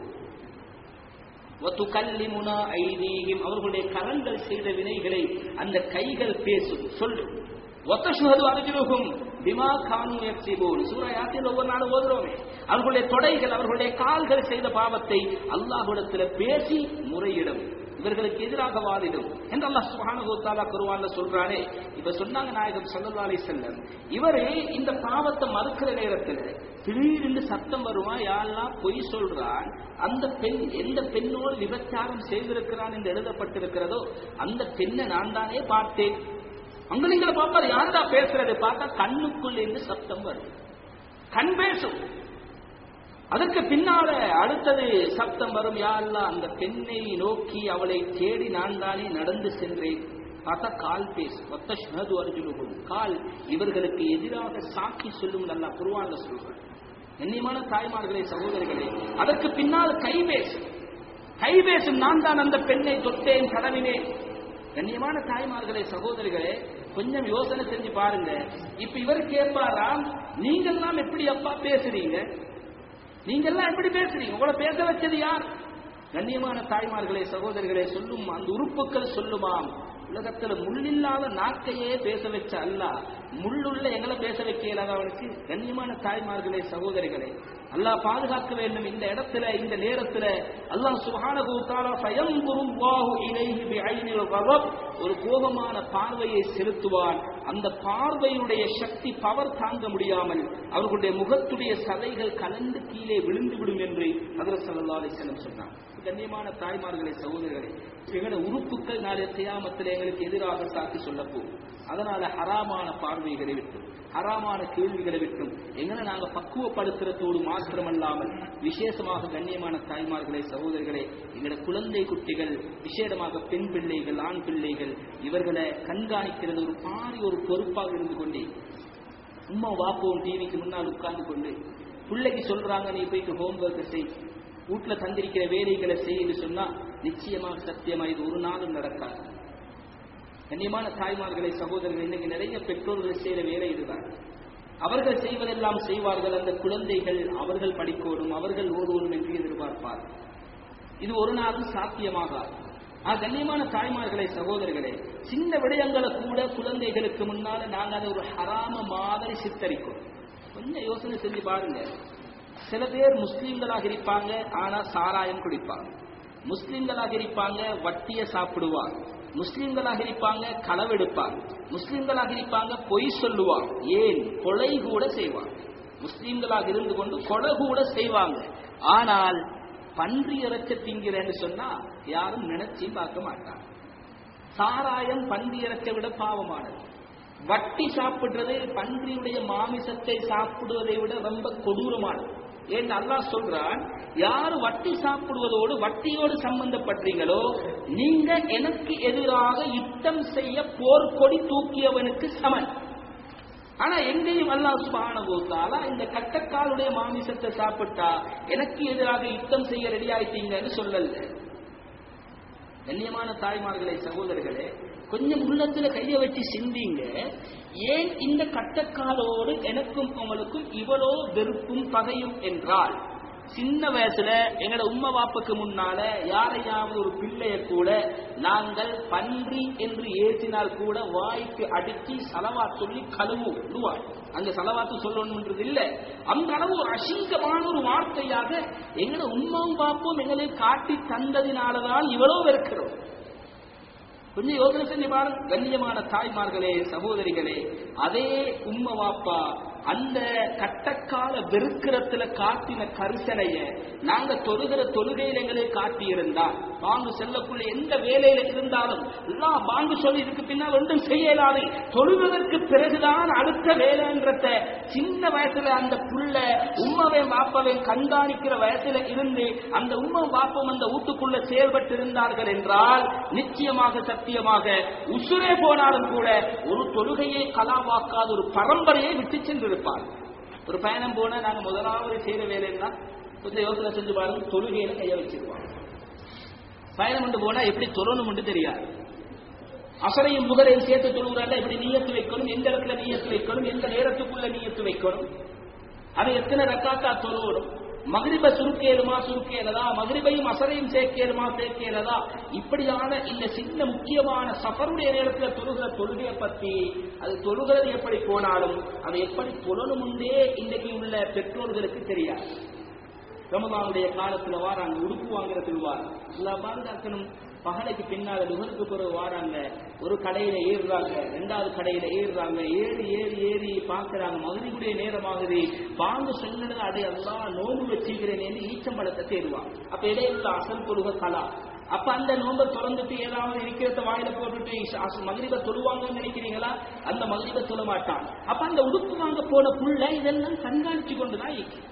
வத்துகல்லிமுனா ஐதீஹிம் அவர்களுடைய கரங்கள் செய்த வினைகளை அந்த கைகள் பேசும் சொல்லும் ஒத்தசுகது அர்ஜுனுகும் பிமா கானு யக்சிபூன் சூரா யாத்தியில் ஒவ்வொரு நாளும் ஓதுறோமே அவர்களுடைய தொடைகள் அவர்களுடைய கால்கள் செய்த பாவத்தை அல்லாஹ்விடத்தில் பேசி முறையிடும் இவர்களுக்கு எதிராக வாதிடும் என்று அல்லாஹ் சுப்ஹானஹு தஆலா குர்ஆன்ல சொல்றானே இப்ப சொன்னாங்க நாயகம் ஸல்லல்லாஹு அலைஹி வஸல்லம் இவரே இந்த பாவத்தை மறுக்கிற நேரத்தில் திடீரென்று சத்தம் வருமா யாரெல்லாம் பொய் சொல்றான் அந்த பெண் எந்த பெண்ணோடு விபச்சாரம் செய்திருக்கிறான் என்று எழுதப்பட்டிருக்கிறதோ அந்த பெண்ணை நான் தானே பார்த்தேன் அங்க நீங்களை பார்ப்பாரு யாருடா பேசுறது பார்த்தா கண்ணுக்குள்ள இருந்து சப்தம் வரும் கண் பேசும் அதற்கு பின்னால அடுத்தது சப்தம் வரும் யாரெல்லாம் அந்த பெண்ணை நோக்கி அவளை தேடி நான் தானே நடந்து சென்றேன் பார்த்தா கால் பேசு ஒத்த ஷ்னது அர்ஜுனுகும் கால் இவர்களுக்கு எதிராக சாக்கி சொல்லும் நல்லா குருவான்ல சொல்றார் கண்ணியமான தாய்மார்களே சகோதரிகளே அதற்கு பின்னால் கை பேசும் கை பேசும் நான் தான் அந்த பெண்ணை தொட்டேன் கடவினேன் கண்ணியமான தாய்மார்களே சகோதரிகளே கொஞ்சம் யோசனை செஞ்சு பாருங்க இப்ப இவர் கேட்பாராம் நீங்கெல்லாம் எப்படி அப்பா பேசுறீங்க நீங்கெல்லாம் எப்படி பேசுறீங்க உங்களை பேச வச்சது யார் கண்ணியமான தாய்மார்களே சகோதரிகளே சொல்லும் அந்த உறுப்புகள் சொல்லுமாம் உலகத்துல முள்ளில்லாத நாக்கையே பேச வச்ச அல்ல முள்ளுள்ள எங்களை பேச வைக்கல அவனுக்கு கண்ணியமான தாய்மார்களே சகோதரிகளே அல்லாஹ் பாதுகாக்க வேண்டும் இந்த இடத்துல இந்த நேரத்துல அல்லாஹ் சுப்ஹானஹு தஆலா ஃபயன்துருல்லாஹு இலைஹி பிஐனில் கஸப் ஒரு கோபமான பார்வையை செலுத்துவான் அந்த பார்வையுடைய சக்தி பவர் தாங்க முடியாமல் அவர்களுடைய முகத்துடைய சதைகள் கலந்து கீழே விழுந்து விடும் என்று ஹஜ்ரத் ஸல்லல்லாஹு அலைஹி வஸல்லம் சொன்னார் கண்ணியமான தாய்மார்களே சகோதரர்களே எங்களோட உறுப்புகள் நாளைய தியாமத்தில் எங்களுக்கு எதிராக சாத்தி சொல்ல போகும் அதனால ஹராமான பார்வைகளை விட்டும் ஹராமான கேள்விகளை விட்டும் எங்களை நாங்க பக்குவப்படுத்துறதோடு மாத்திரமல்லாமல் விசேஷமாக கண்ணியமான தாய்மார்களே சகோதரிகளே எங்களோட குழந்தை குட்டிகள் விசேடமாக பெண் பிள்ளைகள் ஆண் பிள்ளைகள் இவர்களை கண்காணிக்கிறது ஒரு பாரி ஒரு பொறுப்பாக இருந்து கொண்டே உம்மா வாப்போம் டிவிக்கு முன்னால் உட்கார்ந்து கொண்டு பிள்ளைக்கு சொல்றாங்க நீ போயிட்டு ஹோம்ஒர்க்கை செய் வீட்டுல தந்திருக்கிற வேலைகளை செய்யு சொன்னா நிச்சயமாக சத்தியமா இது ஒரு நாளும் நடக்காது கண்ணியமான தாய்மார்களை சகோதரர்கள் இன்னைக்கு நிறைய பெற்றோர்கள் செய்யற வேலை இதுதான் அவர்கள் செய்வதெல்லாம் செய்வார்கள் அந்த குழந்தைகள் அவர்கள் படிக்கோடும் அவர்கள் ஓடுவோடும் என்று எதிர்பார்ப்பார் இது ஒரு நாளும் சாத்தியமாகாது ஆ கண்ணியமான தாய்மார்களே சகோதரர்களே சின்ன விடயங்களை கூட குழந்தைகளுக்கு முன்னால நாங்க அதை ஒரு ஹராம மாதிரி சித்தரிக்கும் கொஞ்சம் யோசனை செஞ்சு பாருங்க சில பேர் முஸ்லீம்களாக இருப்பாங்க ஆனா சாராயம் குடிப்பாங்க முஸ்லீம்களாக இருப்பாங்க வட்டிய சாப்பிடுவாங்க முஸ்லீம்களாக இருப்பாங்க களவெடுப்பாங்க முஸ்லீம்களாக இருப்பாங்க பொய் சொல்லுவாங்க ஏன் கொலை கூட செய்வாங்க முஸ்லீம்களாக இருந்து கொண்டு கொலை கூட செய்வாங்க ஆனால் பன்றி இறைச்ச திங்கிறேன்னு சொன்னா யாரும் நினைச்சு பார்க்க மாட்டாங்க சாராயம் பன்றி இறைச்ச விட பாவமானது வட்டி சாப்பிடுறது பன்றியுடைய மாமிசத்தை சாப்பிடுவதை விட ரொம்ப கொடூரமானது ஏன் அல்லாஹ் சொல்றான் யார் வட்டி சாப்பிடுவதோடு வட்டியோடு சம்பந்தப்பட்டீங்களோ நீங்க எனக்கு எதிராக யுத்தம் செய்ய போர்க்கொடி தூக்கியவனுக்கு சமன் ஆனா எங்கேயும் அல்லாஹ் சுபானபு தாலா இந்த கட்டக்காலுடைய மாமிசத்தை சாப்பிட்டா எனக்கு எதிராக யுத்தம் செய்ய ரெடி ஆயிட்டீங்கன்னு சொல்லல கண்ணியமான தாய்மார்களே சகோதரர்களே கொஞ்சம் உள்ளத்துல கைய வச்சு சிந்திங்க ஏன் இந்த கட்டக்காலோடு எனக்கும் உங்களுக்கும் இவ்வளோ வெறுப்பும் பகையும் என்றால் சின்ன வயசுல எங்கட உம்மா வாப்புக்கு முன்னால யாரையாவது ஒரு பிள்ளைய கூட நாங்கள் பன்றி என்று ஏற்றினால் கூட வாய்க்கு அடிச்சு சலவா சொல்லி கழுவுவாய் அங்க சலவாத்து சொல்லணும்ன்றது இல்ல அந்த அளவு ஒரு அசிங்கமான ஒரு வார்த்தையாக எங்கட உம்மாவும் பாப்பும் எங்களை காட்டி தந்ததினாலதான் இவ்வளவு வெறுக்கிறோம் கொஞ்சம் யோசனை செஞ்சு பாருங்க கண்ணியமான தாய்மார்களே சகோதரிகளே அதே உம்ம வாப்பா அந்த கட்டக்கால வெறுக்கிறத்துல காட்டின கரிசனைய நாங்க தொழுகிற தொழுகையில எங்களே காட்டியிருந்தா பாங்கு செல்லக்குள்ள எந்த வேலையில இருந்தாலும் எல்லாம் பாங்கு சொல்லி இதுக்கு பின்னால் ஒன்றும் செய்யலாது தொழுவதற்கு பிறகுதான் அடுத்த வேலைன்றத சின்ன வயசுல அந்த புள்ள உம்மவை வாப்பவை கண்காணிக்கிற வயசுல இருந்து அந்த உம்ம வாப்பம் அந்த வீட்டுக்குள்ள செயல்பட்டு இருந்தார்கள் என்றால் நிச்சயமாக சத்தியமாக உசுரே போனாலும் கூட ஒரு தொழுகையை கலாவாக்காத ஒரு பரம்பரையை விட்டு சென்றிருப்பார் ஒரு பயணம் போனா நாங்க முதலாவது செய்யற வேலைன்னா கொஞ்சம் யோசனை செஞ்சு பாருங்க தொழுகையில கைய வச்சிருவாங்க பயணம் கொண்டு போனா எப்படி தொழணும் தெரியாது அசரையும் முகரையும் சேர்த்து தொழுகிறாங்க எப்படி நீயத்து வைக்கணும் எந்த இடத்துல நீயத்து வைக்கணும் எந்த நேரத்துக்குள்ள நீயத்து வைக்கணும் அதை எத்தனை ரக்காத்தா தொழுவணும் மகிரிப சுருக்கேலுமா சுருக்கேலதா மகிரிபையும் அசரையும் சேர்க்கேலுமா சேர்க்கேலதா இப்படியான இந்த சின்ன முக்கியமான சஃபருடைய நேரத்தில் தொழுகிற தொழுகையை பத்தி அது தொழுகிறது எப்படி போனாலும் அதை எப்படி தொழணுமுண்டே இன்றைக்கு உள்ள பெற்றோர்களுக்கு தெரியாது ரமதானுடைய காலத்துல வாராங்க உடுப்பு வாங்குறதுக்கு வார எல்லா பாதுகாக்கணும் பகலைக்கு பின்னால நுகருக்கு பிறகு வாராங்க ஒரு கடையில ஏறுறாங்க ரெண்டாவது கடையில ஏறுறாங்க ஏறி ஏறி ஏறி பாக்குறாங்க மகிழ்ச்சியுடைய நேரமாகுது பாங்கு சொன்னது அதை எல்லாம் நோம்பு வச்சுக்கிறேன் ஈச்சம்பழத்தை தேடுவாங்க அப்ப இடையில அசல் தொழுக கலா அப்ப அந்த நோம்பை திறந்துட்டு ஏதாவது இருக்கிறத வாயில போட்டுட்டு மகிழ்வை தொழுவாங்கன்னு நினைக்கிறீங்களா அந்த மகிழ்வை சொல்ல மாட்டான் அப்ப அந்த உடுப்பு வாங்க போன புள்ள இதெல்லாம் கண்காணிச்சு கொண்டுதான் இருக்கு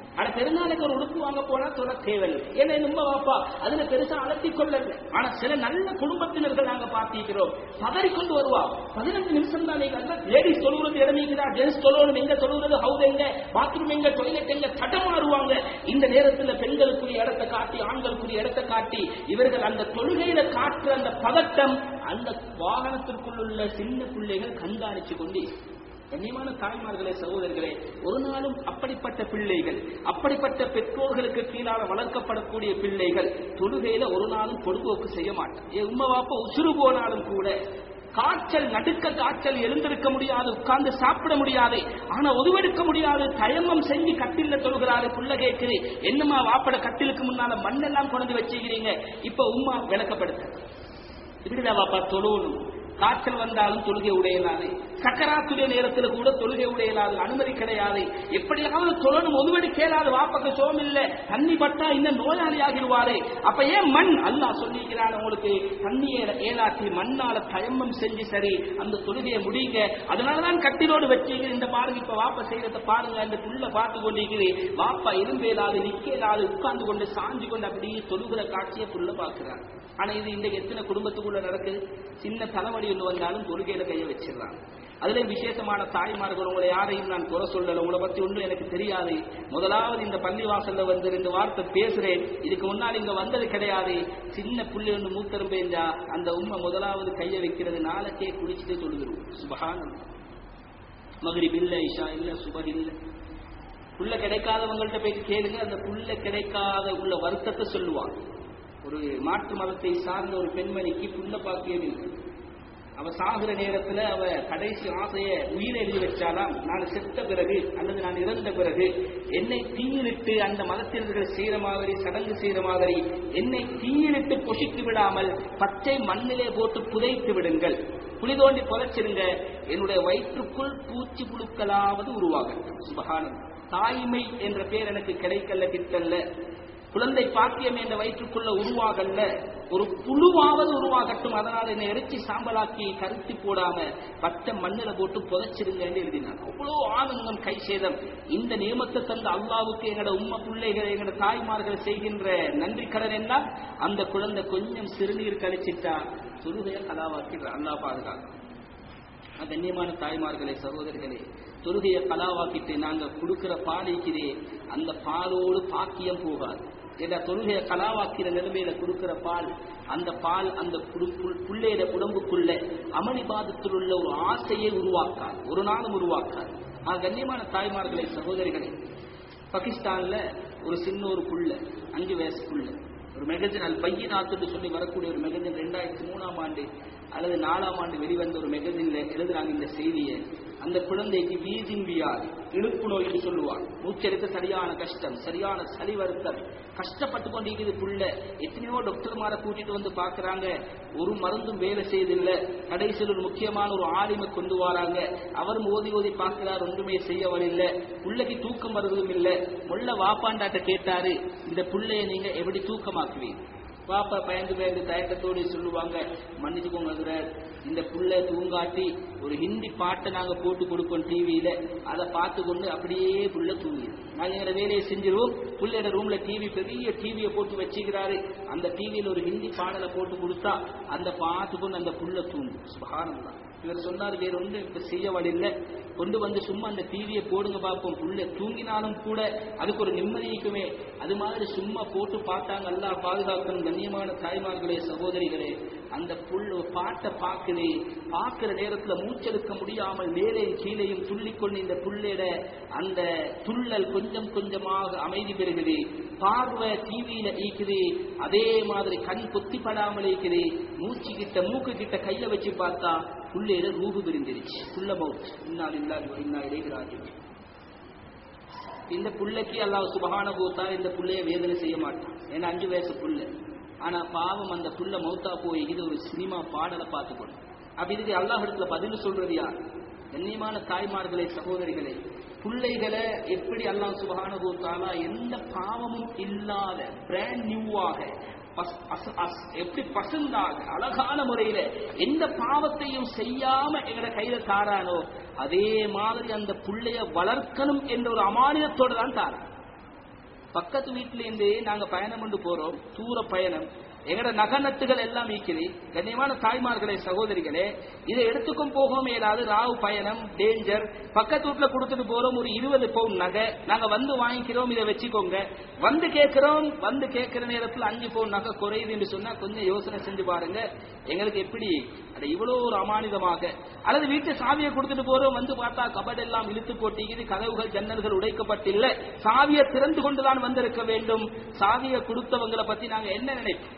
ஆனா பெருநாளைக்கு ஒரு உடுப்பு வாங்க போனா சொல்ல தேவையில்லை ஏன்னா நம்ம வாப்பா அதுல பெருசா அலட்டி கொள்ளல ஆனா சில நல்ல குடும்பத்தினர்கள் நாங்க பார்த்திருக்கிறோம் பதறி கொண்டு வருவா பதினஞ்சு நிமிஷம் தான் நீங்க லேடிஸ் தொழுகிறது இடமீங்கிறா ஜென்ஸ் தொழுவது எங்க தொழுகிறது ஹவுஸ் எங்க பாத்ரூம் எங்க டொய்லெட் எங்க தடமாறுவாங்க இந்த நேரத்துல பெண்களுக்குரிய இடத்தை காட்டி ஆண்களுக்குரிய இடத்தை காட்டி இவர்கள் அந்த தொழுகையில காட்டுற அந்த பதட்டம் அந்த வாகனத்திற்குள் உள்ள சின்ன பிள்ளைகள் கண்காணிச்சு கொண்டு கண்ணியமான தாய்மார்களே சகோதரர்களே ஒரு நாளும் அப்படிப்பட்ட பிள்ளைகள் அப்படிப்பட்ட பெற்றோர்களுக்கு கீழாக வளர்க்கப்படக்கூடிய பிள்ளைகள் தொழுகையில ஒரு நாளும் பொடுபோக்கு செய்ய மாட்டான் என் உம்மா வாப்பா உசுறு போனாலும் கூட காய்ச்சல் நடுக்க காய்ச்சல் எழுந்திருக்க முடியாது உட்கார்ந்து சாப்பிட முடியாது ஆனா உதவெடுக்க முடியாது தயமம் செஞ்சு கட்டில தொழுகிறாரு புள்ள கேட்குது என்னம்மா வாப்பட கட்டிலுக்கு முன்னால மண்ணெல்லாம் கொண்டு வச்சுக்கிறீங்க இப்ப உம்மா விளக்கப்படுத்த இப்படிதான் வாப்பா தொழுவணும் காய்ச்சல் வந்தாலும் தொழுகை உடையலாது சக்கராத்துடைய நேரத்தில் கூட தொழுகை உடையலாது அனுமதி கிடையாது எப்படியாவது தொழணும் ஒதுவடி கேளாது வாப்பக்கு சோம் இல்ல தண்ணி பட்டா இன்னும் நோயாளி ஆகிடுவாரே அப்ப ஏன் மண் அல்லாஹ் சொல்லிக்கிறான் உங்களுக்கு தண்ணியை ஏலாத்தி மண்ணால தயம்மம் செஞ்சு சரி அந்த தொழுகையை முடியுங்க அதனாலதான் கட்டிலோடு வச்சீங்க இந்த பாருங்க இப்ப வாப்பா செய்யறத பாருங்க அந்த புள்ள பார்த்து கொண்டிருக்குது வாப்பா இரும்பேலாது நிக்கலாது உட்கார்ந்து கொண்டு சாஞ்சு கொண்டு அப்படியே தொழுகிற காட்சியை புள்ள பாக்குறாங்க ஆனா இது இன்றைக்கு எத்தனை குடும்பத்துக்குள்ள நடக்குது சின்ன தலைவலி ஒன்று வந்தாலும் தொழுகையில கையை வச்சிடறாங்க அதுல விசேஷமான தாய்மார்கள் உங்களை யாரையும் நான் குறை சொல்லல உங்களை பத்தி ஒன்றும் எனக்கு தெரியாது முதலாவது இந்த பள்ளி வாசல்ல வந்து ரெண்டு வார்த்தை பேசுறேன் இதுக்கு முன்னால் இங்க வந்தது கிடையாது சின்ன புள்ளி ஒன்று மூத்தரும் பேஞ்சா அந்த உண்மை முதலாவது கையை வைக்கிறது நாளைக்கே குளிச்சுட்டு தொழுதுருவோம் சுபகானம் மகரிப் இல்ல இஷா இல்ல சுபர் இல்ல புள்ள கிடைக்காதவங்கள்ட்ட போயிட்டு கேளுங்க அந்த புள்ள கிடைக்காத உள்ள வருத்தத்தை சொல்லுவாங்க ஒரு மாற்று மதத்தை சார்ந்த ஒரு பெண்மணிக்கு புள்ள பாக்கியம் இல்லை அவ சாகுற நேரத்துல அவ கடைசி ஆசைய உயிரை எழுதி வச்சாலாம் நான் செத்த பிறகு அல்லது நான் இறந்த பிறகு என்னை தீயிலிட்டு அந்த மதத்தினர்கள் செய்யற மாதிரி சடங்கு செய்யற மாதிரி என்னை தீயிலிட்டு பொசித்து விடாமல் பச்சை மண்ணிலே போட்டு புதைத்து விடுங்கள் குழி தோண்டி புதைச்சிருங்க என்னுடைய வயிற்றுக்குள் பூச்சி புழுக்களாவது உருவாகட்டும் சுபகானம் தாய்மை என்ற பேர் எனக்கு கிடைக்கல கிட்டல்ல குழந்தை பாக்கியம் என்ற வயிற்றுக்குள்ள உருவாகல்ல ஒரு புழுவாவது உருவாகட்டும் அதனால் என்னை இறைச்சி சாம்பலாக்கி கருத்தி போடாம பச்சை மண்ணில போட்டு புதைச்சிருங்கன்னு எழுதினார் அவ்வளோ ஆனந்தம் கை சேதம் இந்த நியமத்தை தந்த அல்லாவுக்கு எங்களோட உண்மை பிள்ளைகள் எங்களோட தாய்மார்கள் செய்கின்ற நன்றி கடன் என்ன அந்த குழந்தை கொஞ்சம் சிறுநீர் கழிச்சிட்டா தொழுகையை கலாவாக்கிடுற அல்லா பாதுகாக்கும் கண்ணியமான தாய்மார்களே சகோதரிகளே தொழுகையை கலாவாக்கிட்டு நாங்க கொடுக்கிற பாலிக்கிறே அந்த பாலோடு பாக்கியம் போகாது ஏன்னா தொழுகையை கலாவாக்கிற நிலைமையில கொடுக்கிற பால் அந்த பால் அந்த புள்ளையிட உடம்புக்குள்ள அமளிபாதத்தில் உள்ள ஒரு ஆசையை உருவாக்காது ஒரு நாளும் உருவாக்காது ஆ கண்ணியமான தாய்மார்களே சகோதரிகளே பாகிஸ்தான்ல ஒரு சின்ன ஒரு புள்ள அஞ்சு வயசு புள்ள ஒரு மெகஜின் அல் பையனாத்துன்னு சொல்லி வரக்கூடிய ஒரு மெகஜின் ரெண்டாயிரத்தி மூணாம் ஆண்டு அல்லது நாலாம் ஆண்டு வெளிவந்த ஒரு மெகஜின்ல எழுதுறாங்க இந்த செய்தியை அந்த குழந்தைக்கு வீசிங் வியாதி இழுப்பு நோய் என்று சொல்லுவாங்க மூச்செடுக்க சரியான கஷ்டம் சரியான சளி வருத்தம் கஷ்டப்பட்டு கொண்டிருக்குது புள்ள எத்தனையோ டாக்டர்மாரை கூட்டிட்டு வந்து பாக்குறாங்க ஒரு மருந்தும் வேலை செய்தில்ல கடைசியில் ஒரு முக்கியமான ஒரு ஆலிமை கொண்டு வராங்க அவரும் ஓதி ஓதி பார்க்கிறார் ஒன்றுமே செய்யவில்லை புள்ளைக்கு தூக்கம் வருவதும் இல்லை முள்ள வாப்பாண்டாட்ட கேட்டாரு இந்த புள்ளைய நீங்க எப்படி தூக்கமாக்குவீங்க பாப்பா பயந்து பயந்து தயக்கத்தோடு சொல்லுவாங்க மன்னிச்சுக்கோங்க அதில் இந்த புள்ள தூங்காட்டி ஒரு ஹிந்தி பாட்டை நாங்க போட்டு கொடுப்போம் டிவியில அதை பார்த்து கொண்டு அப்படியே புள்ள தூங்கி நாங்க எங்க வேலையை செஞ்சிருவோம் புள்ளையோட ரூம்ல டிவி பெரிய டிவியை போட்டு வச்சுக்கிறாரு அந்த டிவியில ஒரு ஹிந்தி பாடலை போட்டு கொடுத்தா அந்த பார்த்து கொண்டு அந்த புள்ள தூங்கும் சுபானம் தான் இவர் சொன்னார் வேற ஒன்று இப்ப செய்ய வழியில்லை கொண்டு வந்து சும்மா அந்த டிவியை போடுங்க பார்ப்போம் புள்ள தூங்கினாலும் கூட அதுக்கு ஒரு நிம்மதிக்குமே அது மாதிரி சும்மா போட்டு பார்த்தாங்க அல்லா பாதுகாக்கணும் கண்ணியமான தாய்மார்களே சகோதரிகளே அந்த புல் பாட்டை பார்க்குது பார்க்கிற நேரத்துல மூச்செடுக்க முடியாமல் மேலேயும் கீழேயும் துள்ளிக்கொண்டு இந்த புள்ளையிட அந்த துள்ளல் கொஞ்சம் கொஞ்சமாக அமைதி பெறுகிறது பார்வை டிவியில ஈக்குது அதே மாதிரி கண் பொத்திப்படாமல் ஈக்குது மூச்சு கிட்ட மூக்கு கிட்ட கையில வச்சு பார்த்தா புள்ளையில ரூபு விரிந்திருச்சு புள்ள மவுத் இன்னால் இல்லாது இன்னா இடைகிறார்கள் இந்த புள்ளைக்கு அல்லாஹ் சுபகான போத்தா இந்த புள்ளைய வேதனை செய்ய மாட்டான் ஏன்னா அஞ்சு வயசு புள்ள ஆனா பாவம் அந்த புள்ள மௌத்தா போய் இது ஒரு சினிமா பாடலை பார்த்துக்கணும் அப்ப இதுக்கு அல்லாஹ் இடத்துல பதில் சொல்றது யார் கண்ணியமான தாய்மார்களே சகோதரிகளே பிள்ளைகளை எப்படி அல்லாஹ் சுபகான போத்தாலா எந்த பாவமும் இல்லாத பிராண்ட் நியூவாக எப்படி பசந்தாக அழகான முறையில எந்த பாவத்தையும் செய்யாம எங்கட கையில தாரானோ அதே மாதிரி அந்த புள்ளைய வளர்க்கணும் என்ற ஒரு அமானியத்தோடு தான் தாரான் பக்கத்து வீட்டுல இருந்தே நாங்க பயணம் கொண்டு போறோம் தூர பயணம் எங்கட நகநட்டுகள் எல்லாம் ஈக்குது கண்ணியமான தாய்மார்களே சகோதரிகளே இதை எடுத்துக்கும் போகவும் இயலாது ராவு பயணம் டேஞ்சர் பக்கத்து வீட்டுல கொடுத்துட்டு போறோம் ஒரு இருபது பவுன் நகை நாங்க வந்து வாங்கிக்கிறோம் இதை வச்சுக்கோங்க வந்து கேட்கிறோம் வந்து கேட்கிற நேரத்துல அஞ்சு பவுன் நகை குறையுது என்று சொன்னா கொஞ்சம் யோசனை செஞ்சு பாருங்க எங்களுக்கு எப்படி அது இவ்வளவு ஒரு அமானிதமாக அல்லது வீட்டு சாவியை கொடுத்துட்டு போறோம் வந்து பார்த்தா கபட் எல்லாம் இழுத்து போட்டிக்குது கதவுகள் ஜன்னல்கள் உடைக்கப்பட்டில்லை சாவியை திறந்து கொண்டுதான் வந்திருக்க வேண்டும் சாவியை கொடுத்தவங்களை பத்தி நாங்க என்ன நினைப்போம்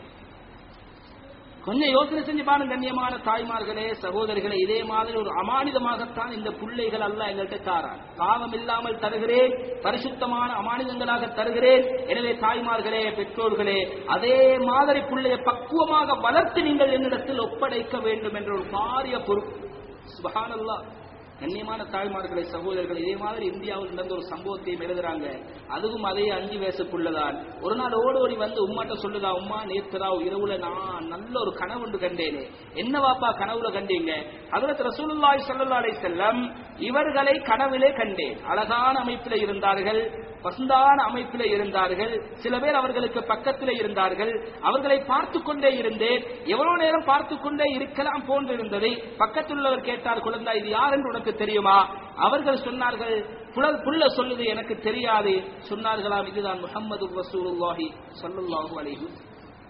கொஞ்சம் யோசனை செஞ்சு பாருங்க கண்ணியமான தாய்மார்களே சகோதரிகளே இதே மாதிரி ஒரு அமானிதமாகத்தான் இந்த பிள்ளைகள் அல்ல எங்கள்கிட்ட தாரான் பாவம் இல்லாமல் தருகிறேன் பரிசுத்தமான அமானிதங்களாக தருகிறேன் எனவே தாய்மார்களே பெற்றோர்களே அதே மாதிரி பிள்ளையை பக்குவமாக வளர்த்து நீங்கள் என்னிடத்தில் ஒப்படைக்க வேண்டும் என்ற ஒரு பாரிய பொறுப்பு சுபஹானல்லாஹ் கண்ணியமான தாய்மார்களை சகோதரர்கள் இதே மாதிரி இந்தியாவில் நடந்த ஒரு சம்பவத்தையும் எழுதுறாங்க அதுவும் அதே அஞ்சு வயசுக்குள்ளதான் ஒரு நாள் ஓடோடி வந்து உம்மாட்ட சொல்லுதா உம்மா நேத்துரா இரவுல நான் நல்ல ஒரு கனவு ஒன்று கண்டேனே என்ன வாப்பா கனவுல கண்டீங்க ஹதரத் ரசூலுல்லாஹி ஸல்லல்லாஹு அலைஹி வஸல்லம் இவர்களை கனவிலே கண்டேன் அழகான அமைப்பில் இருந்தார்கள் வசந்தான அமைப்பில் இருந்தார்கள் சில பேர் அவர்களுக்கு பக்கத்தில் இருந்தார்கள் அவர்களை பார்த்து கொண்டே இருந்தேன் எவ்வளவு நேரம் பார்த்து கொண்டே இருக்கலாம் போன்றிருந்ததை பக்கத்தில் உள்ளவர் கேட்டார் குழந்தை இது யார் என்று உனக்கு தெரியுமா அவர்கள் சொன்னார்கள் புல- புள்ள சொல்லுது எனக்கு தெரியாது சொன்னார்களாம் இதுதான் முஹம்மது ரசூலுல்லாஹி ஸல்லல்லாஹு அலைஹி வஸல்லம்.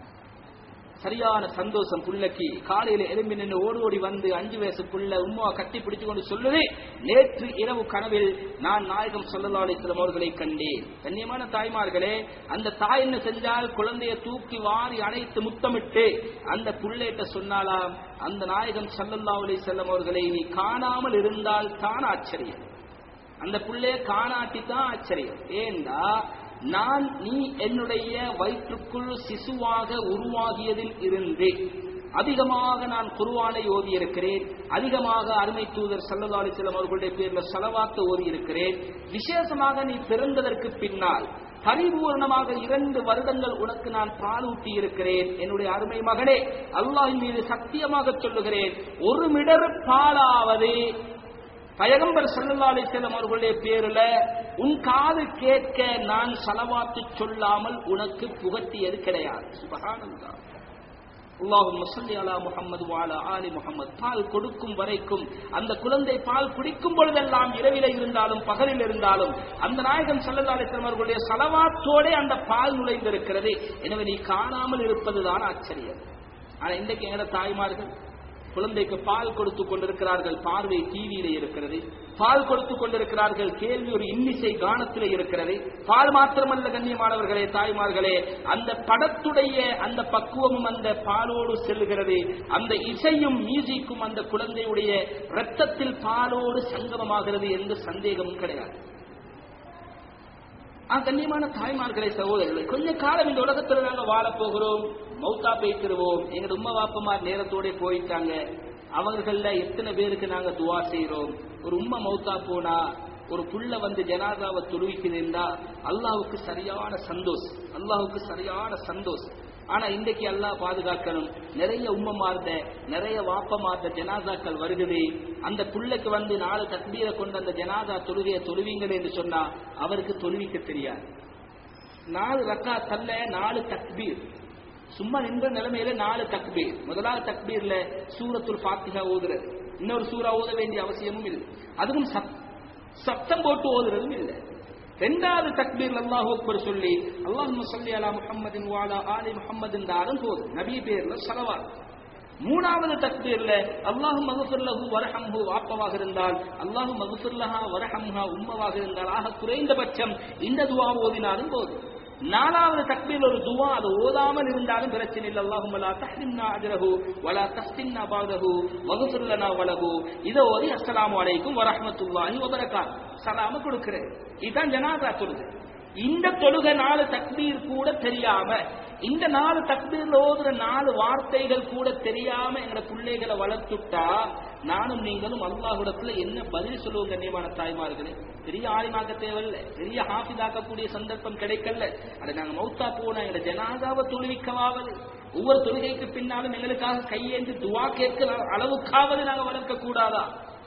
சரியான சந்தோஷம் புள்ளக்கு காலையில எலும்பி நின்று ஓடி ஓடி வந்து அஞ்சு வயசு புள்ள உம்மா கட்டி பிடிச்சு கொண்டு சொல்லுது நேற்று இரவு கனவில் நான் நாயகம் ஸல்லல்லாஹு அலைஹி வஸல்லம் அவர்களை கண்டேன் கண்ணியமான தாய்மார்களே அந்த தாய் என்ன செஞ்சால் குழந்தையை தூக்கி வாரி அணைத்து முத்தமிட்டு அந்த புள்ளையிட்ட சொன்னாலாம் அந்த நாயகம் ஸல்லல்லாஹு அலைஹி வஸல்லம் அவர்களை நீ காணாமல் இருந்தால் தான் ஆச்சரியம் அந்த புள்ளைய காணாட்டி தான் ஆச்சரியம் ஏண்டா நான் நீ என்னுடைய வயிற்றுக்குள் சிசுவாக உருவாகியதில் இருந்து அதிகமாக நான் குருவானை ஓதி இருக்கிறேன் அதிகமாக அருமை தூதர் சல்லல்லா அலிஸ்லாம் அவர்களுடைய பேர்ல சலவாத்து ஓதி இருக்கிறேன் விசேஷமாக நீ பிறந்ததற்கு பின்னால் பரிபூர்ணமாக இரண்டு வருடங்கள் உனக்கு நான் பாலூட்டி இருக்கிறேன் என்னுடைய அருமை மகனே அல்லாஹின் மீது சத்தியமாக சொல்லுகிறேன் ஒரு மிடர் பாலாவது பயகம்பர் சல்லல்லா அலிஸ்லாம் அவர்களுடைய பேருல உன் காது கேட்க நான் சலவாத்து சொல்லாமல் உனக்கு புகட்டியது கிடையாது சுபஹானல்லாஹ் அல்லாஹும்ம ஸல்லி அலா முஹம்மது வஅலா ஆலி முஹம்மது பால் கொடுக்கும் வரைக்கும் அந்த குழந்தை பால் குடிக்கும் பொழுதெல்லாம் இரவில இருந்தாலும் பகலில் இருந்தாலும் அந்த நாயகம் ஸல்லல்லாஹு அலைஹி வஸல்லம் அவர்களுடைய ஸலவாத்தோடே அந்த பால் நுழைந்திருக்கிறது எனவே நீ காணாமல் இருப்பதுதான் ஆச்சரியம் ஆனா இன்றைக்கு எங்கட தாய்மார்கள் குழந்தைக்கு பால் கொடுத்து கொண்டிருக்கிறார்கள் பார்வை டிவியில இருக்கிறது பால் கொடுத்து கொண்டிருக்கிறார்கள் கேள்வி ஒரு இன்னிசை கானத்திலே இருக்கிறது பால் மாத்திரமல்ல கண்ணியமானவர்களே தாய்மார்களே அந்த படத்துடைய அந்த பக்குவமும் அந்த பாலோடு செல்லுகிறது அந்த இசையும் மியூசிக்கும் அந்த குழந்தையுடைய ரத்தத்தில் பாலோடு சங்கமமாகிறது எந்த சந்தேகமும் கிடையாது ஆ, கண்ணியமான தாய்மார்களே சகோதரர்களே கொஞ்ச காலம் இந்த உலகத்துல நாங்க வாழ போகிறோம் மௌத்தா போய்த்திருவோம் எங்க உம்மா வாப்பமார் நேரத்தோட போயிட்டாங்க அவர்கள்ல எத்தனை பேருக்கு நாங்க துவா செய்றோம் ஒரு உம்மா மௌத்தா போனா ஒரு புள்ள வந்து ஜனாதாவை தொழுவிக்குதுண்டா அல்லாஹ்வுக்கு சரியான சந்தோஷம் அல்லாஹ்வுக்கு சரியான சந்தோஷம் ஆனா இன்றைக்கு அல்லாஹ் பாதுகாக்கணும் நிறைய உம்மமார்ந்த நிறைய வாப்பமார்ந்த ஜனாதாக்கள் வருகுது அந்த புள்ளைக்கு வந்து நாலு தக்பீரை கொண்டு அந்த ஜனாதா தொழுகையை தொழுவீங்கள் என்று சொன்னா அவருக்கு தொழுவிக்க தெரியாது நாலு ரக்கா தல்ல நாலு தக்பீர் சும்மா நின்ற நிலைமையில நாலு தக்பீர் முதலாவது தக்பீர்ல சூரத்துல் ஃபாத்திஹா ஓதுறது இன்னொரு சூரா ஓத வேண்டிய அவசியமும் இல்லை அதுவும் சத்- சத்தம் போட்டு ஓதுறதும் இல்லை ரெண்டாவது தக்பீர் அல்லாஹ் அக்பர் சொல்லி அல்லாஹ் சொல்லி அலா முஹம்மதின் வாலா ஆலி முஹம்மதின் தாரும் போதும் நபி பேர்ல சலவாத் மூணாவது தக்பீர்ல அல்லாஹு மகஃபிர்லஹு வரஹம்ஹு வாப்பவாக இருந்தால் அல்லாஹு மகஃபிர்லஹா வரஹம்ஹா உம்மவாக இருந்தால் ஆக குறைந்தபட்சம் இந்த துவா ஓதினாலும் போதும் நாலாவது தக்பீர் ஒரு துவா அது ஓதாமல் இருந்தாலும் பிரச்சனை இல்லை அல்லாஹும் லா தஹ்ரிம்னா அஜ்ரஹு வலா தஃப்தின்னா பாதஹு வகுஃபிர் லனா வலஹு இதை ஓதி அஸ்ஸலாமு அலைக்கும் வரஹ்மத்துல்லாஹி வபரகாத் சலாம கொடுக்கிறேன் இதுதான் ஜனாதா தொழுகை இந்த தொழுகை நாலு தக்பீர் கூட தெரியாம இந்த நாலு தக்பீர்ல ஓதுற நாலு வார்த்தைகள் கூட தெரியாம எங்கட பிள்ளைகளை வளர்த்துட்டா நானும் நீங்களும் அல்லாஹ்விடத்துல என்ன பதில் சொல்லுவோம் கண்ணியமான தாய்மார்களே பெரிய ஆலிமாக்க தேவையில்ல பெரிய ஹாஃபிதாக்கக்கூடிய சந்தர்ப்பம் கிடைக்கல அதை நாங்க மௌத்தா போன எங்க ஜனாதாவை தொழுவிக்கவாவது ஒவ்வொரு தொழுகைக்கு பின்னாலும் எங்களுக்காக கையேந்து துவா கேட்கிற அளவுக்காவது நாங்க வளர்க்க கூடாதா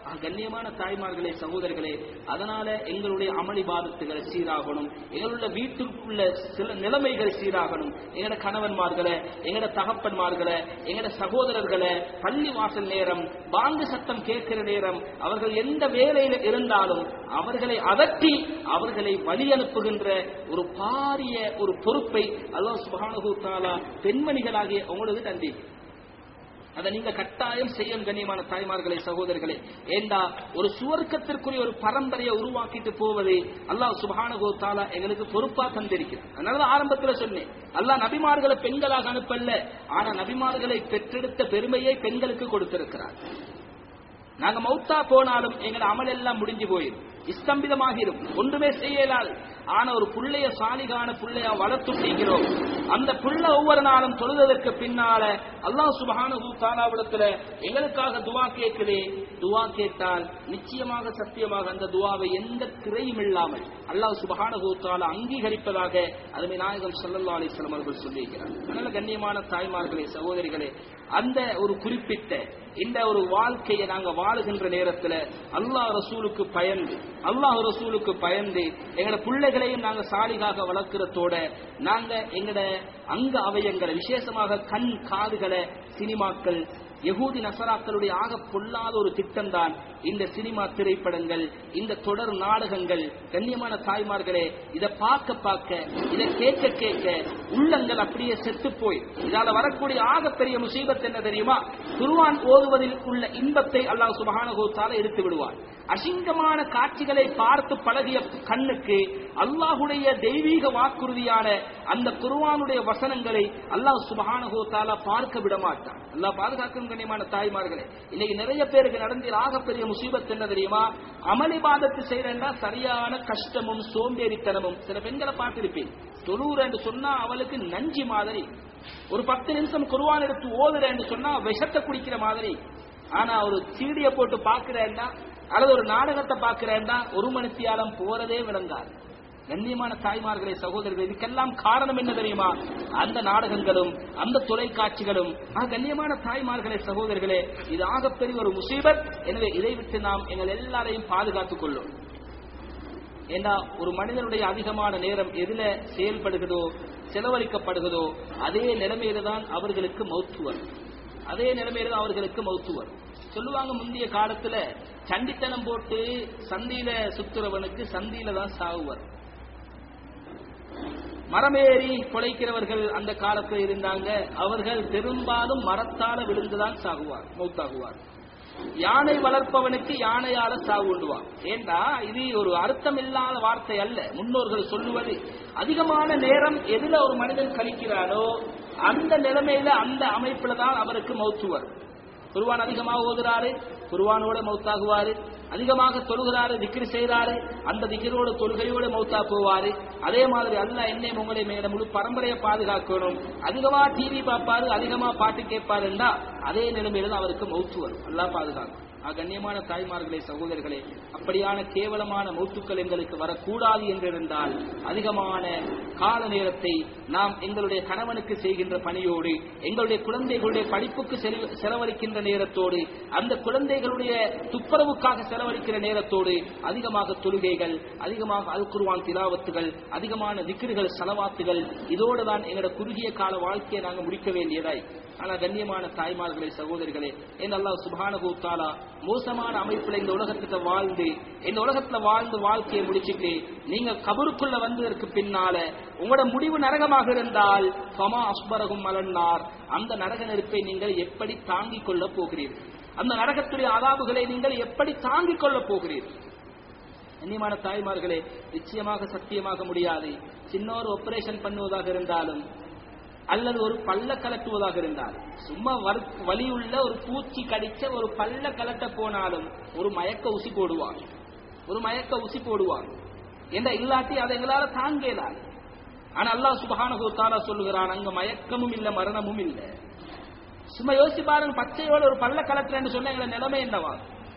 ஆக, கண்ணியமான தாய்மார்களே சகோதரர்களே அதனால எங்களுடைய அமளி பாதத்துகள் சீராகணும் எங்களுடைய வீட்டுக்குள்ள சில நிலைமைகள் சீராகணும் எங்கட கணவன்மார்களை எங்கட தகப்பன்மார்களை எங்கட சகோதரர்களை பள்ளி வாசல் நேரம் பாங்கு சத்தம் கேட்கிற நேரம் அவர்கள் எந்த வேலையில இருந்தாலும் அவர்களை அதட்டி அவர்களை வழி அனுப்புகின்ற ஒரு பாரிய ஒரு பொறுப்பை அல்லாஹ் சுப்ஹானஹு தஆலா பெண்மணிகளாகிய உங்களுக்கு தந்தி அதை நீங்க கட்டாயம் செய்யும் கண்ணியமான தாய்மார்களே சகோதரர்களே ஏண்டா ஒரு சுவர்க்கத்திற்குரிய ஒரு பரம்பரையை உருவாக்கிட்டு போவது அல்லாஹ் சுபஹானஹு தஆலா எங்களுக்கு பொறுப்பா தந்திருக்கிறார் அதனால ஆரம்பத்துல சொன்னேன் அல்லாஹ் நபிமார்களை பெண்களாக அனுப்பல்ல ஆனா நபிமார்களை பெற்றெடுத்த பெருமையை பெண்களுக்கு கொடுத்திருக்கிறார் நாங்க மௌத்தா போனாலும் எங்கட அமல் எல்லாம் முடிஞ்சு போயிடும் இஸ்தம்பிதமாகிரும் ஒன்றுமே செய்யலாது ஆனா ஒரு புள்ளைய சாலிகான புள்ளையா வளர்த்துட்டீங்கிறோம் அந்த புள்ள ஒவ்வொரு நாளும் தொழுதற்கு பின்னால அல்லாஹ் சுபஹானஹு தஆலாவிடத்துல எங்களுக்காக துவா கேட்குதே துவா கேட்டால் நிச்சயமாக சத்தியமாக அந்த துவாவை எந்த திரையும் இல்லாமல் அல்லாஹ் சுபஹானஹு தஆலா அங்கீகரிப்பதாக அதுமே நாயகம் ஸல்லல்லாஹு அலைஹி வஸல்லம் அவர்கள் சொல்லியிருக்கிறார் அதனால கண்ணியமான தாய்மார்களே சகோதரிகளே அந்த ஒரு குறிப்பிட்ட இந்த ஒரு வாழ்க்கையை நாங்க வாழுகின்ற நேரத்துல அல்லாஹ் ரசூலுக்கு பயந்து அல்லாஹ் ரசூலுக்கு பயந்து எங்கட பிள்ளைகளையும் நாங்க சாலிகாக வளர்க்கிறதோட நாங்க எங்கட அங்க அவயங்களை விசேஷமாக கண் காதுகளை சினிமாக்கள் யகூதி நசராக்களுடைய ஆக பொல்லாத ஒரு திட்டம் தான் இந்த சினிமா திரைப்படங்கள் இந்த தொடர் நாடகங்கள் கண்ணியமான தாய்மார்களே இதை பார்க்க பார்க்க இதை கேட்க கேட்க உள்ளங்கள் அப்படியே செத்து போய் இதால வரக்கூடிய ஆகப்பெரிய முசீபத் என்ன தெரியுமா குருவான் ஓதுவதில் உள்ள இன்பத்தை அல்லாஹ் சுபஹானஹு தஆலா எடுத்து விடுவான் அசிங்கமான காட்சிகளை பார்த்து பழகிய கண்ணுக்கு அல்லாஹுடைய தெய்வீக வாக்குறுதியான அந்த குர்ஆனுடைய வசனங்களை அல்லாஹ் சுபஹானஹு தஆலா பார்க்க விட மாட்டான் அல்லாஹ் பாதுகாக்கும் கண்ணியமான தாய்மார்களே இன்னைக்கு நிறைய பேருக்கு நடந்த ஆகப்பெரிய முசீபத் என்ன தெரியுமா அமளிபாதத்து செய்யறா சரியான கஷ்டமும் சோம்பேறித்தனமும் சில பெண்களை பார்த்திருப்பேன் தொழுவுற என்று சொன்னா அவளுக்கு நஞ்சி மாதிரி ஒரு பத்து நிமிஷம் குருவான் எடுத்து ஓதுறேன்னு சொன்னா விஷத்தை குடிக்கிற மாதிரி ஆனா ஒரு சீடிய போட்டு பாக்குறேன்னா அல்லது ஒரு நாடகத்தை பாக்குறேன்னா ஒரு மணித்தியாலம் போறதே விளங்காது கண்ணியமான தாய்மார்களே சகோதரர்கள் இதுக்கெல்லாம் காரணம் என்ன தெரியுமா அந்த நாடகங்களும் அந்த தொலைக்காட்சிகளும் ஆக கண்ணியமான தாய்மார்களே சகோதரர்களே இது ஆகப்பெரிய ஒரு முசீபத் எனவே இதை விட்டு நாம் எங்கள் எல்லாரையும் பாதுகாத்துக் கொள்ளும் ஏன்னா ஒரு மனிதனுடைய அதிகமான நேரம் எதுல செயல்படுகிறதோ செலவழிக்கப்படுகிறதோ அதே நிலைமையில தான் அவர்களுக்கு மௌத்துவர் அதே நிலைமையில தான் அவர்களுக்கு மௌத்துவர் சொல்லுவாங்க முந்தைய காலத்துல சண்டித்தனம் போட்டு சந்தியில சுத்துறவனுக்கு சந்தியில தான் சாகுவர் மரமேறி கொலைக்கிறவர்கள் அந்த காலத்தில் இருந்தாங்க அவர்கள் பெரும்பாலும் மரத்தால விழுந்துதான் சாகுவார் மௌத்தாகுவார் யானை வளர்ப்பவனுக்கு யானையால சாவு உண்டுவான் ஏண்டா இது ஒரு அர்த்தம் இல்லாத வார்த்தை அல்ல முன்னோர்கள் சொல்லுவது அதிகமான நேரம் எதுல ஒரு மனிதன் கழிக்கிறானோ அந்த நிலைமையில அந்த அமைப்புல தான் அவருக்கு மௌத்து வரும் குருவான் அதிகமாக ஓதுறாரு குருவானோட மௌத்தாகுவாரு அதிகமாக தொழுகிறாரு திக்ரு செய்யறாரு அந்த திக்ரோட தொழுகையோட மௌத்தா போவாரு அதே மாதிரி அல்ல என்னை உங்களை மேல முழு பரம்பரையை பாதுகாக்கணும் அதிகமா டிவி பார்ப்பாரு அதிகமா பாட்டு கேட்பாருன்னா அதே நிலைமையில தான் அவருக்கு மௌத்து வரும் அல்லா பாதுகாக்கும் ஆ, கண்ணியமான தாய்மார்களே சகோதரர்களே அப்படியான கேவலமான மௌத்துக்கள் எங்களுக்கு வரக்கூடாது என்றிருந்தால் அதிகமான கால நேரத்தை நாம் எங்களுடைய கணவனுக்கு செய்கின்ற பணியோடு எங்களுடைய குழந்தைகளுடைய படிப்புக்கு செலவு- செலவழிக்கின்ற நேரத்தோடு அந்த குழந்தைகளுடைய துப்புரவுக்காக செலவழிக்கிற நேரத்தோடு அதிகமாக தொழுகைகள் அதிகமாக அல் குர்ஆன் திலாவத்துகள் அதிகமான திக்ருகள் சலவாத்துகள் இதோடு தான் எங்களோட குறுகிய கால வாழ்க்கையை நாங்கள் முடிக்க வேண்டியதாய் ஆனா கண்ணியமான தாய்மார்களே சகோதரிகளே என் அல்லாஹ் சுப்ஹானஹு தஆலா மோசமான அமைப்புல இந்த உலகத்துல வாழ்ந்து இந்த உலகத்துல வாழ்ந்து வாழ்க்கையை முடிச்சிட்டு நீங்க கபருக்குள்ள வந்ததற்கு பின்னால உங்களோட முடிவு நரகமாக இருந்தால் ஃபமா அஸ்பரகும் மலன்னார் அந்த நரக நெருப்பை நீங்கள் எப்படி தாங்கிக் கொள்ள போகிறீர்கள் அந்த நரகத்துடைய அதாபுகளை நீங்கள் எப்படி தாங்கிக் கொள்ள போகிறீர்கள் கண்ணியமான தாய்மார்களே நிச்சயமாக சத்தியமாக முடியாது சின்ன ஒரு ஆபரேஷன் பண்ணுவதாக இருந்தாலும் அல்லது ஒரு பல்ல கலட்டுவதாக இருந்தாலும் சும்மா வரு- வலியுள்ள ஒரு பூச்சி கடிச்ச ஒரு பல்ல கலட்ட போனாலும் ஒரு மயக்க ஊசி போடுவாங்க ஒரு மயக்க ஊசி போடுவாங்க என்ற இல்லாட்டி அதை எங்களால தாங்கலாது ஆனா அல்லாஹ் சுபஹானஹு தஆலா சொல்லுகிறான் அங்க மயக்கமும் இல்ல மரணமும் இல்ல சும்மா யோசிச்சு பாருங்க பச்சையோட ஒரு பல்ல கலட்டுறேன்னு சொன்னா எங்களை நிலைமை என்னவா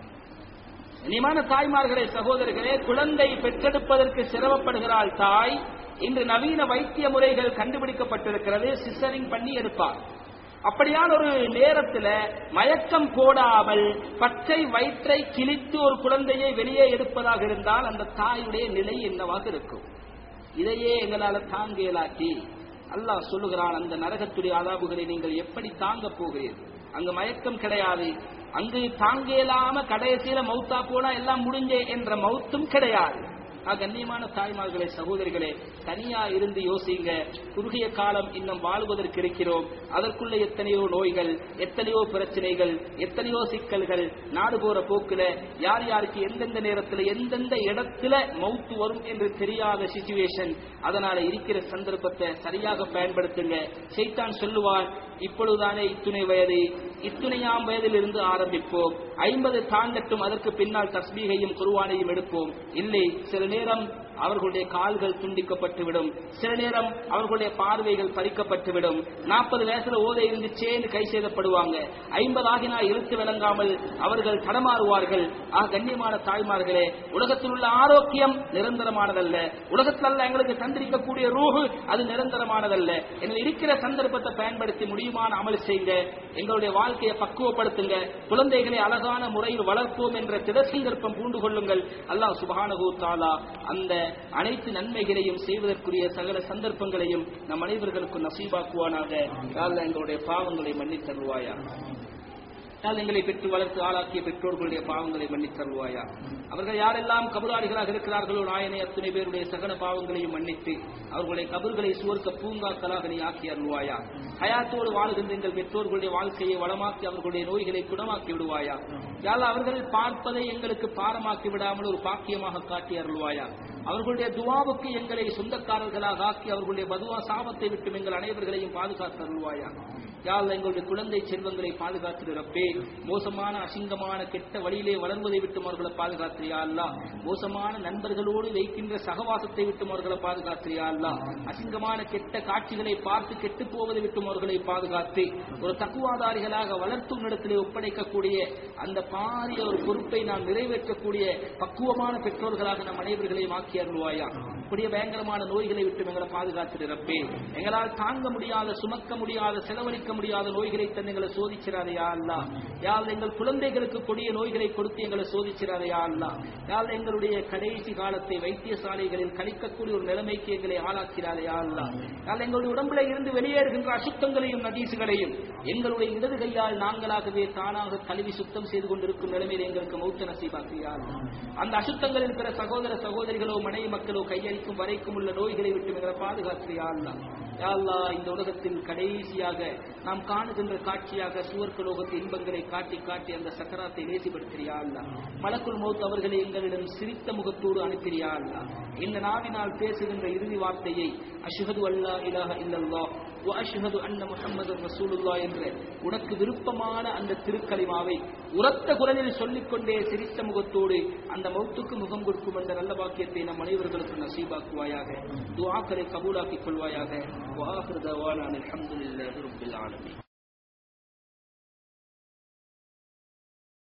இனிமான தாய்மார்களே சகோதரர்களே குழந்தை பெற்றெடுப்பதற்கு சிரமப்படுகிறாள் தாய் இன்று நவீன வைத்திய முறைகள் கண்டுபிடிக்கப்பட்டிருக்கிறது சிசரிங் பண்ணி எடுப்பார் அப்படியான ஒரு நேரத்துல மயக்கம் போடாமல் பச்சை வயிற்றை கிழித்து ஒரு குழந்தையை வெளியே எடுப்பதாக இருந்தால் அந்த தாயுடைய நிலை என்னவாக இருக்கும் இதையே எங்களால தாங்க இயலாட்டி அல்லாஹ் சொல்லுகிறான் அந்த நரகத்துடைய அதாபுகளை நீங்கள் எப்படி தாங்க போகிறீர்கள் அங்கு மயக்கம் கிடையாது அங்கு தாங்க இயலாம கடைசியில மௌத்தா போனா எல்லாம் முடிஞ்சே என்ற மௌத்தும் கிடையாது ஆ, கண்ணியமான தாய்மார்களே சகோதரிகளே தனியா இருந்து யோசிங்க குறுகிய காலம் இன்னும் வாழ்வதற்கு இருக்கிறோம் அதற்குள்ள எத்தனையோ நோய்கள் எத்தனையோ பிரச்சனைகள் எத்தனையோ சிக்கல்கள் நாடு போற போக்குல யார் யாருக்கு எந்தெந்த நேரத்துல எந்தெந்த இடத்துல மௌத்து வரும் என்று தெரியாத சிச்சுவேஷன் அதனால இருக்கிற சந்தர்ப்பத்தை சரியாக பயன்படுத்துங்க சைத்தான் சொல்லுவான் இப்பொழுதுதானே இத்துணை வயது இத்துணையாம் வயதிலிருந்து ஆரம்பிப்போம் ஐம்பது தாண்டட்டும் அதற்கு பின்னால் தஸ்பீகையும் குருவானையும் எடுப்போம் இல்லை சில நேரம் அவர்களுடைய கால்கள் துண்டிக்கப்பட்டுவிடும் சில நேரம் அவர்களுடைய பார்வைகள் பறிக்கப்பட்டுவிடும் நாற்பது வயசுல ஓத இருந்துச்சேன்னு கை செய்தப்படுவாங்க ஐம்பது ஆகினா இழுத்து விளங்காமல் அவர்கள் தடமாறுவார்கள் ஆக கண்ணியமான தாய்மார்களே உலகத்தில் உள்ள ஆரோக்கியம் நிரந்தரமானதல்ல உலகத்தில் அல்ல எங்களுக்கு தந்திரிக்கக்கூடிய ரூஹு அது நிரந்தரமானதல்ல எங்கள் இருக்கிற சந்தர்ப்பத்தை பயன்படுத்தி முடியுமான அமல் செய்யுங்க எங்களுடைய வாழ்க்கையை பக்குவப்படுத்துங்க குழந்தைகளை அழகான முறையில் வளர்ப்போம் என்ற திடசங்கற்பம் பூண்டு கொள்ளுங்கள் அல்லாஹ் சுபஹானஹு தஆலா அந்த அனைத்து நன்மைகளையும் செய்வதற்குரிய சகல சந்தர்ப்பங்களையும் நம் அனைவர்களுக்கும் நசீபாக்குவானாக யா அல்லாஹ் எங்களுடைய பாவங்களை மன்னித் தருவாயா யாழ் எங்களை பெற்று வளர்த்து ஆளாக்கிய பெற்றோர்களுடைய பாவங்களை மன்னித் தருவாயா அவர்கள் யாரெல்லாம் கபராளிகளாக இருக்கிறார்களோ நாயனை அத்துணை பேருடைய சகல பாவங்களையும் மன்னித்து அவர்களுடைய கபர்களை சுவர்க்க பூங்காக்களாக நீ ஆக்கி அருள்வாயா ஹயாத்தோடு வாழ்கின்ற எங்கள் பெற்றோர்களுடைய வாழ்க்கையை வளமாக்கி அவர்களுடைய நோய்களை குணமாக்கி விடுவாயா யாழ் அவர்கள் பார்ப்பதை எங்களுக்கு பாரமாக்கி விடாமல் ஒரு பாக்கியமாக காட்டி அருள்வாயா அவர்களுடைய துவாவுக்கு எங்களை சொந்தக்காரர்களாக ஆக்கி அவர்களுடைய பதுவா சாபத்தை விட்டு எங்கள் அனைவர்களையும் பாதுகாத்து அருள்வாயா யாழ் எங்களுடைய குழந்தை செல்வங்களை பாதுகாத்து ரப்பே மோசமான அசிங்கமான கெட்ட வழியிலே வளர்வதை விட்டு அவர்களை பாதுகாத்திரியா அல்லா மோசமான நண்பர்களோடு வைக்கின்ற சகவாசத்தை விட்டு அவர்களை பாதுகாத்திரியா அல்லா அசிங்கமான கெட்ட காட்சிகளை பார்த்து கெட்டு போவதை விட்டு அவர்களை பாதுகாத்து ஒரு தக்குவாதாரிகளாக வளர்த்தும் இடத்திலே ஒப்படைக்கக்கூடிய அந்த பாரிய ஒரு பொறுப்பை நாம் நிறைவேற்றக்கூடிய பக்குவமான பெற்றோர்களாக நம் அனைவர்களையும் ஆக்கி அருள்வாயா இப்படிய பயங்கரமான நோய்களை விட்டு எங்களை பாதுகாத்து ரப்பே எங்களால் தாங்க முடியாத சுமக்க முடியாத செலவழிக்க முடியாத நோய்களை தந்து எங்களை சோதிச்சிடாதே யா அல்லா யாழ் எங்கள் குழந்தைகளுக்கு கொடிய நோய்களை கொடுத்து எங்களை சோதிச்சிடாதே யா அல்லா யாழ் எங்களுடைய கடைசி காலத்தை வைத்தியசாலைகளில் கழிக்கக்கூடிய ஒரு நிலைமைக்கு எங்களை ஆளாக்கிறாரே யா அல்லா யாழ் எங்களுடைய உடம்புல இருந்து வெளியேறுகின்ற அசுத்தங்களையும் நதீசுகளையும் எங்களுடைய இடது கையால் நாங்களாகவே தானாக கழுவி சுத்தம் செய்து கொண்டிருக்கும் நிலைமையில் எங்களுக்கு மௌத்த நசீபாக்கியா அல்லா அந்த அசுத்தங்கள் இருக்கிற சகோதர சகோதரிகளோ மனைவி மக்களோ கையளிக்கும் வரைக்கும் உள்ள நோய்களை விட்டு எங்களை பாதுகாக்கிறியா அல்லா யா அல்லாஹ் இந்த உலகத்தில் கடைசியாக நாம் காணுகின்ற காட்சியாக சுவர்க்க லோகத்து இன்பங்களை காட்டி காட்டி அந்த சக்கராத்தை லேசிப்படுத்தியா அல்லா மலக்குள் மௌத் அவர்களை எங்களிடம் சிரித்த முகத்தோடு அனுப்பிறியா அல்லா இந்த நாவினால் பேசுகின்ற இறுதி வார்த்தையை அஷ்ஹது அல்லா இலாஹ இல்லல்லாஹ் வ அஷ்ஹது அன்ன முஹம்மது ரசூலுல்லாஹ் என்ற உனக்கு விருப்பமான அந்த திருக்கலிமாவை உரத்த குரலில் சொல்லிக்கொண்டே சிரித்த முகத்தோடு அந்த மௌத்துக்கு முகம் கொடுக்கும் அந்த நல்ல வாக்கியத்தை நம் அனைவர்களுக்கு நசீபாக்குவாயாக துஆக்களை கபூலாக்கிக் கொள்வாயாக வாஹிரு தவானா அல்ஹம்துலில்லாஹி ரப்பில் ஆலமீன்